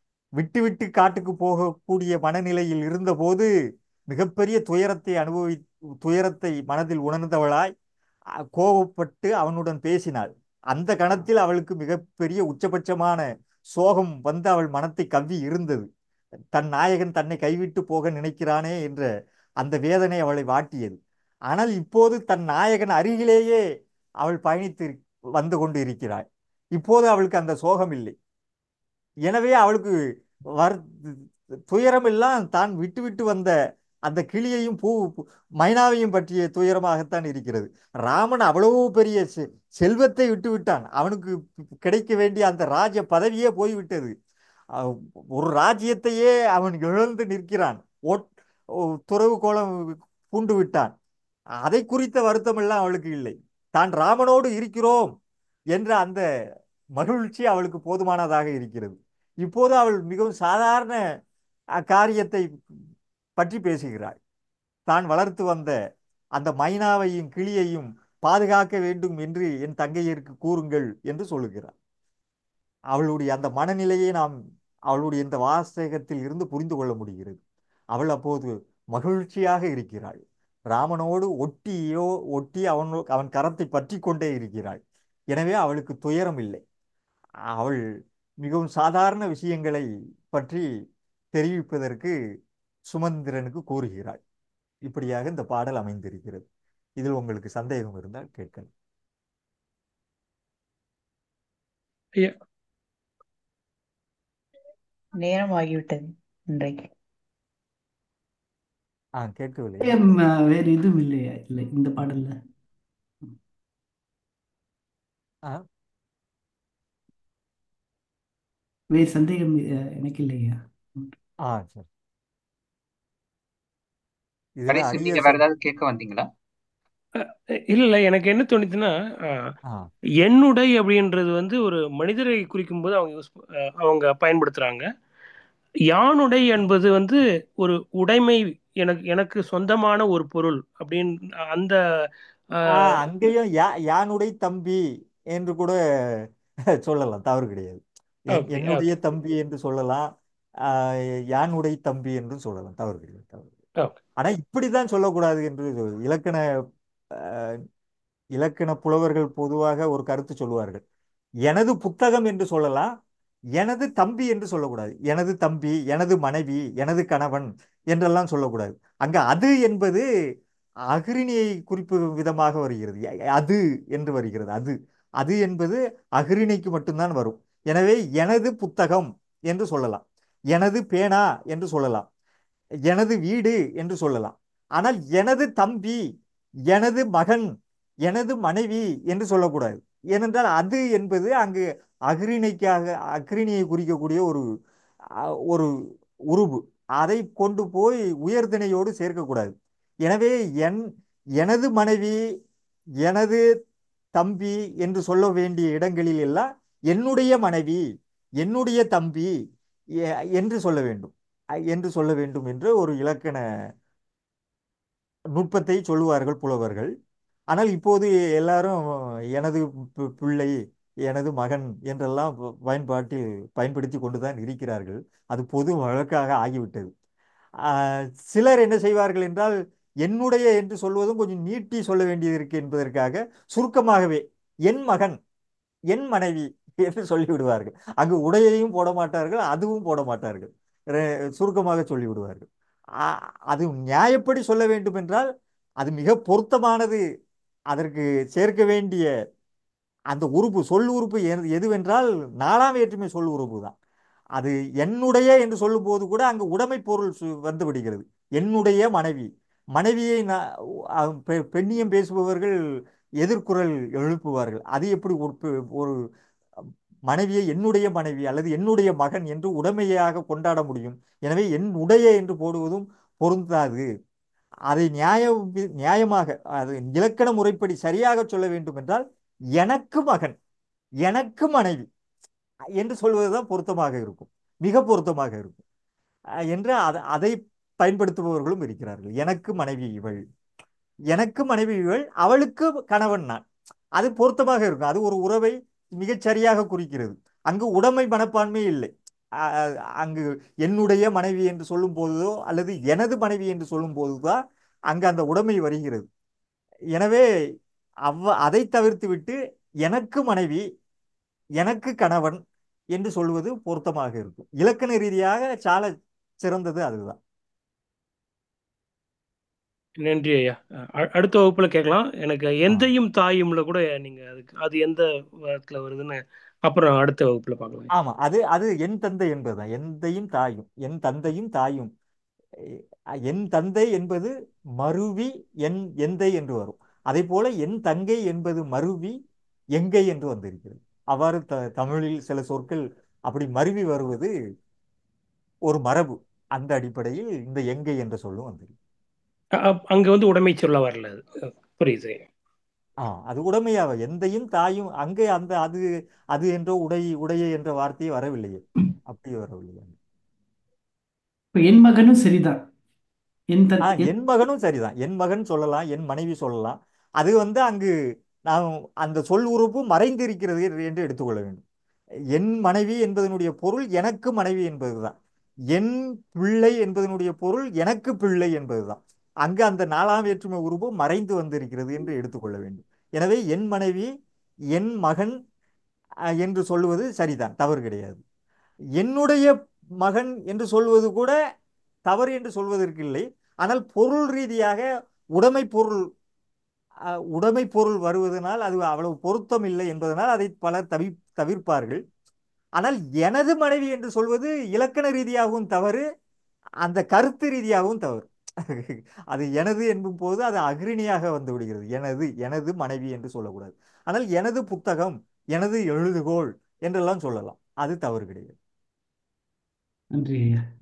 விட்டுவிட்டு காட்டுக்கு போகக்கூடிய மனநிலையில் இருந்தபோது மிகப்பெரிய துயரத்தை அனுபவி துயரத்தை மனதில் உணர்ந்தவளாய் அ, கோபப்பட்டு அவனுடன் பேசினாள் அந்த கணத்தில் அவளுக்கு மிகப்பெரிய உச்சபட்சமான சோகம் வந்து அவள் மனத்தை கவ்வி இருந்தது தன் நாயகன் தன்னை கைவிட்டு போக நினைக்கிறானே என்ற அந்த வேதனை அவளை வாட்டியது ஆனால் இப்போது தன் நாயகன் அருகிலேயே அவள் பயணித்து இரு- வந்து கொண்டு இருக்கிறாள் இப்போது அவளுக்கு அந்த சோகம் இல்லை எனவே அவளுக்கு வர் துயரம் எல்லாம் தான் விட்டு விட்டு வந்த அந்த கிளியையும் பூ பூ- மைனாவையும் பற்றிய துயரமாகத்தான் இருக்கிறது ராமன் அவ்வளவு பெரிய செ- செல்வத்தை விட்டு விட்டான் அவனுக்கு கிடைக்க வேண்டிய அந்த ராஜ பதவியே போய்விட்டது அஹ் ஒரு ராஜ்யத்தையே அவன் இழந்து நிற்கிறான் ஒட் ஓ- துறவு கோலம் பூண்டு விட்டான் அதை குறித்த வருத்தம் எல்லாம் அவளுக்கு இல்லை தான் ராமனோடு இருக்கிறோம் என்ற அந்த மகிழ்ச்சி அவளுக்கு போதுமானதாக இருக்கிறது இப்போது அவள் மிகவும் சாதாரண அஹ், காரியத்தை பற்றி பேசுகிறாள் தான் வளர்த்து வந்த அந்த மைனாவையும் கிளியையும் பாதுகாக்க வேண்டும் என்று என் தங்கையருக்கு கூறுங்கள் என்று சொல்லுகிறார் அவளுடைய அந்த மனநிலையை நாம் அவளுடைய இந்த வாசகத்தில் இருந்து புரிந்து கொள்ள முடிகிறது அவள் அப்போது மகிழ்ச்சியாக இருக்கிறாள் ராமனோடு ஒட்டியோ ஒட்டி அவன் அவன் கரத்தை பற்றி கொண்டே இருக்கிறாள் எனவே அவளுக்கு துயரம் இல்லை அவள் மிகவும் சாதாரண விஷயங்களை பற்றி தெரிவிப்பதற்கு சுமந்திரனுக்கு கூறுகிறாள் இப்படியாக இந்த பாடல் அமைந்திருக்கிறது இதில் உங்களுக்கு சந்தேகம் இருந்தால் கேட்கலாம் ஐயா நேரம் ஆகிவிட்டது இன்றைக்கு ஆ கேட்கவில்லை ஏன், அஹ், வேறு எதுவும் இல்லையா இல்லை இந்த பாடல்ல ஆ வேறு சந்தேகம் அஹ், எனக்கு இல்லையா ஆ சரி இதுல கடைசி அரிய நீங்க வேற சொல் ஏதாவது கேட்க வந்தீங்களா இல்ல இல்ல எனக்கு என்ன தோணுச்சுன்னா அஹ், ஆ என்னுடை அப்படின்றது வந்து ஒரு மனிதரை குறிக்கும் போது அவங்க யூஸ் அவங்க பயன்படுத்துறாங்க யானுடை என்பது வந்து ஒரு உடைமை எனக்கு எனக்கு சொந்தமான ஒரு பொருள் அப்படின்னு அந்த ஆ அஹ், அங்கேயும் யா யானுடைய தம்பி என்று கூட சொல்லலாம் தவறு கிடையாது என் ஓகே என்னுடைய ஓகே தம்பி என்று சொல்லலாம் ஆ, யானுடைய தம்பி என்று சொல்லலாம் தவறு கிடையாது தவறு கிடையாது. ஓகே ஆனா இப்படிதான் சொல்லக்கூடாது என்று சொல்- இலக்கண ஆ, இலக்கண புலவர்கள் பொதுவாக ஒரு கருத்து சொல்லுவார்கள் எனது புத்தகம் என்று சொல்லலாம் எனது தம்பி என்று சொல்லக்கூடாது எனது தம்பி எனது மனைவி எனது கணவன் என்றெல்லாம் சொல்லக்கூடாது அங்க அது என்பது அஃறிணியை குறிப்பிடும் விதமாக வருகிறது அது என்று வருகிறது அது அது என்பது அஃறிணைக்கு மட்டும்தான் வரும் எனவே எனது புத்தகம் என்று சொல்லலாம் எனது பேனா என்று சொல்லலாம் எனது வீடு என்று சொல்லலாம் ஆனால் எனது தம்பி எனது மகன் எனது மனைவி என்று சொல்லக்கூடாது ஏனென்றால் அது என்பது அங்கு அஃறிணைக்காக அஃறிணையை குறிக்கக்கூடிய ஒரு அஹ், ஒரு உருபு அதை கொண்டு போய் உயர்திணையோடு சேர்க்கக்கூடாது எனவே என் எனது மனைவி எனது தம்பி என்று சொல்ல வேண்டிய இடங்களில் எல்லாம் என்னுடைய மனைவி என்னுடைய தம்பி எ- என்று சொல்ல வேண்டும் அ- என்று சொல்ல வேண்டும் என்று ஒரு இலக்கண நுட்பத்தை சொல்லுவார்கள் புலவர்கள் ஆனால் இப்போது எல்லாரும் எனது பி- பிள்ளை எனது மகன் என்றெல்லாம் ப- பயன்பாட்டில் பயன்படுத்தி கொண்டுதான் இருக்கிறார்கள் அது பொது வழக்காக ஆகிவிட்டது ஆஹ் சிலர் என்ன செய்வார்கள் என்றால் என்னுடைய என்று சொல்வதும் கொஞ்சம் நீட்டி சொல்ல வேண்டியது இருக்கு என்பதற்காக சுருக்கமாகவே என் மகன் என் மனைவி என்று சொல்லிவிடுவார்கள் அங்கு உடையையும் போட மாட்டார்கள் அதுவும் போட மாட்டார்கள் ரெ- சுருக்கமாக சொல்லிவிடுவார்கள் ஆ- அது நியாயப்படி சொல்ல வேண்டும் என்றால் அது மிக பொருத்தமானது அதற்கு சேர்க்க வேண்டிய அந்த உறுப்பு சொல் உறுப்பு எது- எதுவென்றால் நாலாம் வேற்றுமை சொல் உறுப்பு தான் அது என்னுடைய என்று சொல்லும்போது கூட அங்கு உடைமை பொருள் சு- வந்து விடுகிறது என்னுடைய மனைவி மனைவியை நான் அஹ் பெ- பெண்ணியம் பேசுபவர்கள் எதிர்குரல் எழுப்புவார்கள் அது எப்படி ஒரு பெ- ஒரு மனைவியை என்னுடைய மனைவி அல்லது என்னுடைய மகன் என்று உடைமையாக கொண்டாட முடியும் எனவே என் உடைய என்று போடுவதும் பொருந்தாது அதை நியாய நியாயமாக அது இலக்கண முறைப்படி சரியாக சொல்ல வேண்டும் என்றால் எனக்கு மகன் எனக்கு மனைவி என்று சொல்வதுதான் பொருத்தமாக இருக்கும் மிக பொருத்தமாக இருக்கும் அஹ் என்று அத- அதை பயன்படுத்துபவர்களும் இருக்கிறார்கள் எனக்கு மனைவி இவள் எனக்கு மனைவி இவள் அவளுக்கு கணவன் நான் அது பொருத்தமாக இருக்கும் அது ஒரு உறவை மிகச் சரியாக குறிக்கிறது அங்கு உடைமை மனப்பான்மை இல்லை அ- அ- அங்கு என்னுடைய மனைவி என்று சொல்லும் போதோ அல்லது எனது மனைவி என்று சொல்லும் போதுதான் அங்கு அந்த உடைமை வருகிறது எனவே அவ் அதை தவிர்த்து விட்டு எனக்கு மனைவி எனக்கு கணவன் என்று சொல்வது பொருத்தமாக இருக்கும் இலக்கண ரீதியாக சால சிறந்தது அதுதான் நன்றி ஐயா அ- அடுத்த வகுப்புல கேட்கலாம் எனக்கு ஆ எந்தையும் தாயும்ல கூட நீங்க அதுக்கு அது எந்த விதத்துல வருதுன்னு அப்புறம் அடுத்த வகுப்புல பார்க்கலாம் ஆமா அது அது என் தந்தை என்பதுதான் எந்தையும் தாயும் என் தந்தையும் தாயும் எ- என் தந்தை என்பது மருவி என் எந்தை என்று வரும் அதே போல என் தங்கை என்பது மருவி எங்கை என்று வந்திருக்கிறது அவ்வாறு த தமிழில் சில சொற்கள் அப்படி மருவி வருவது ஒரு மரபு அந்த அடிப்படையில் இந்த எங்கை என்ற சொல்லும் வந்திருக்கு அ- அ- அங்க வந்து உடைமை சொல்ல வரல அது அ, புரியுது ஆ அது உடைமையாக எந்தையும் தாயும் அங்கே அந்த அது அது என்ற உடை உடைய என்ற வார்த்தையே வரவில்லையே அப்படி வரவில்லையே இப்ப என் மகனும் சரிதான் என் ஆ தன் என் என் மகனும் சரிதான் என் மகன் சொல்லலாம் என் மனைவி சொல்லலாம் அது வந்து அங்கு நாம் அந்த சொல் உறுப்பு மறைந்திருக்கிறது என்று எடுத்துக்கொள்ள வேண்டும் என் மனைவி என்பதனுடைய பொருள் எனக்கு மனைவி என்பதுதான் என் பிள்ளை என்பதனுடைய பொருள் எனக்கு பிள்ளை என்பதுதான் அங்கு அந்த நாலாம் வேற்றுமை உறுப்பு மறைந்து வந்திருக்கிறது என்று எடுத்துக்கொள்ள வேண்டும் எனவே என் மனைவி என் மகன் அஹ், என்று சொல்லுவது சரிதான் தவறு கிடையாது என்னுடைய மகன் என்று சொல்வது கூட தவறு என்று சொல்வதற்கு இல்லை ஆனால் பொருள் ரீதியாக உடைமை பொருள் அஹ், உடைமை பொருள் வருவதனால் அது அவ்வளவு பொருத்தம் இல்லை என்பதனால் அதை பலர் தவி தவிர்ப்பார்கள் ஆனால் எனது மனைவி என்று சொல்வது இலக்கண ரீதியாகவும் தவறு அந்த கருத்து ரீதியாகவும் தவறு அது எனது என்பும் போது அது அக்ரிணியாக வந்து விடுகிறது எனது எனது மனைவி என்று சொல்லக்கூடாது ஆனால் எனது புத்தகம் எனது எழுதுகோள் என்றெல்லாம் சொல்லலாம் அது தவறு கிடையாது நன்றி ஐயா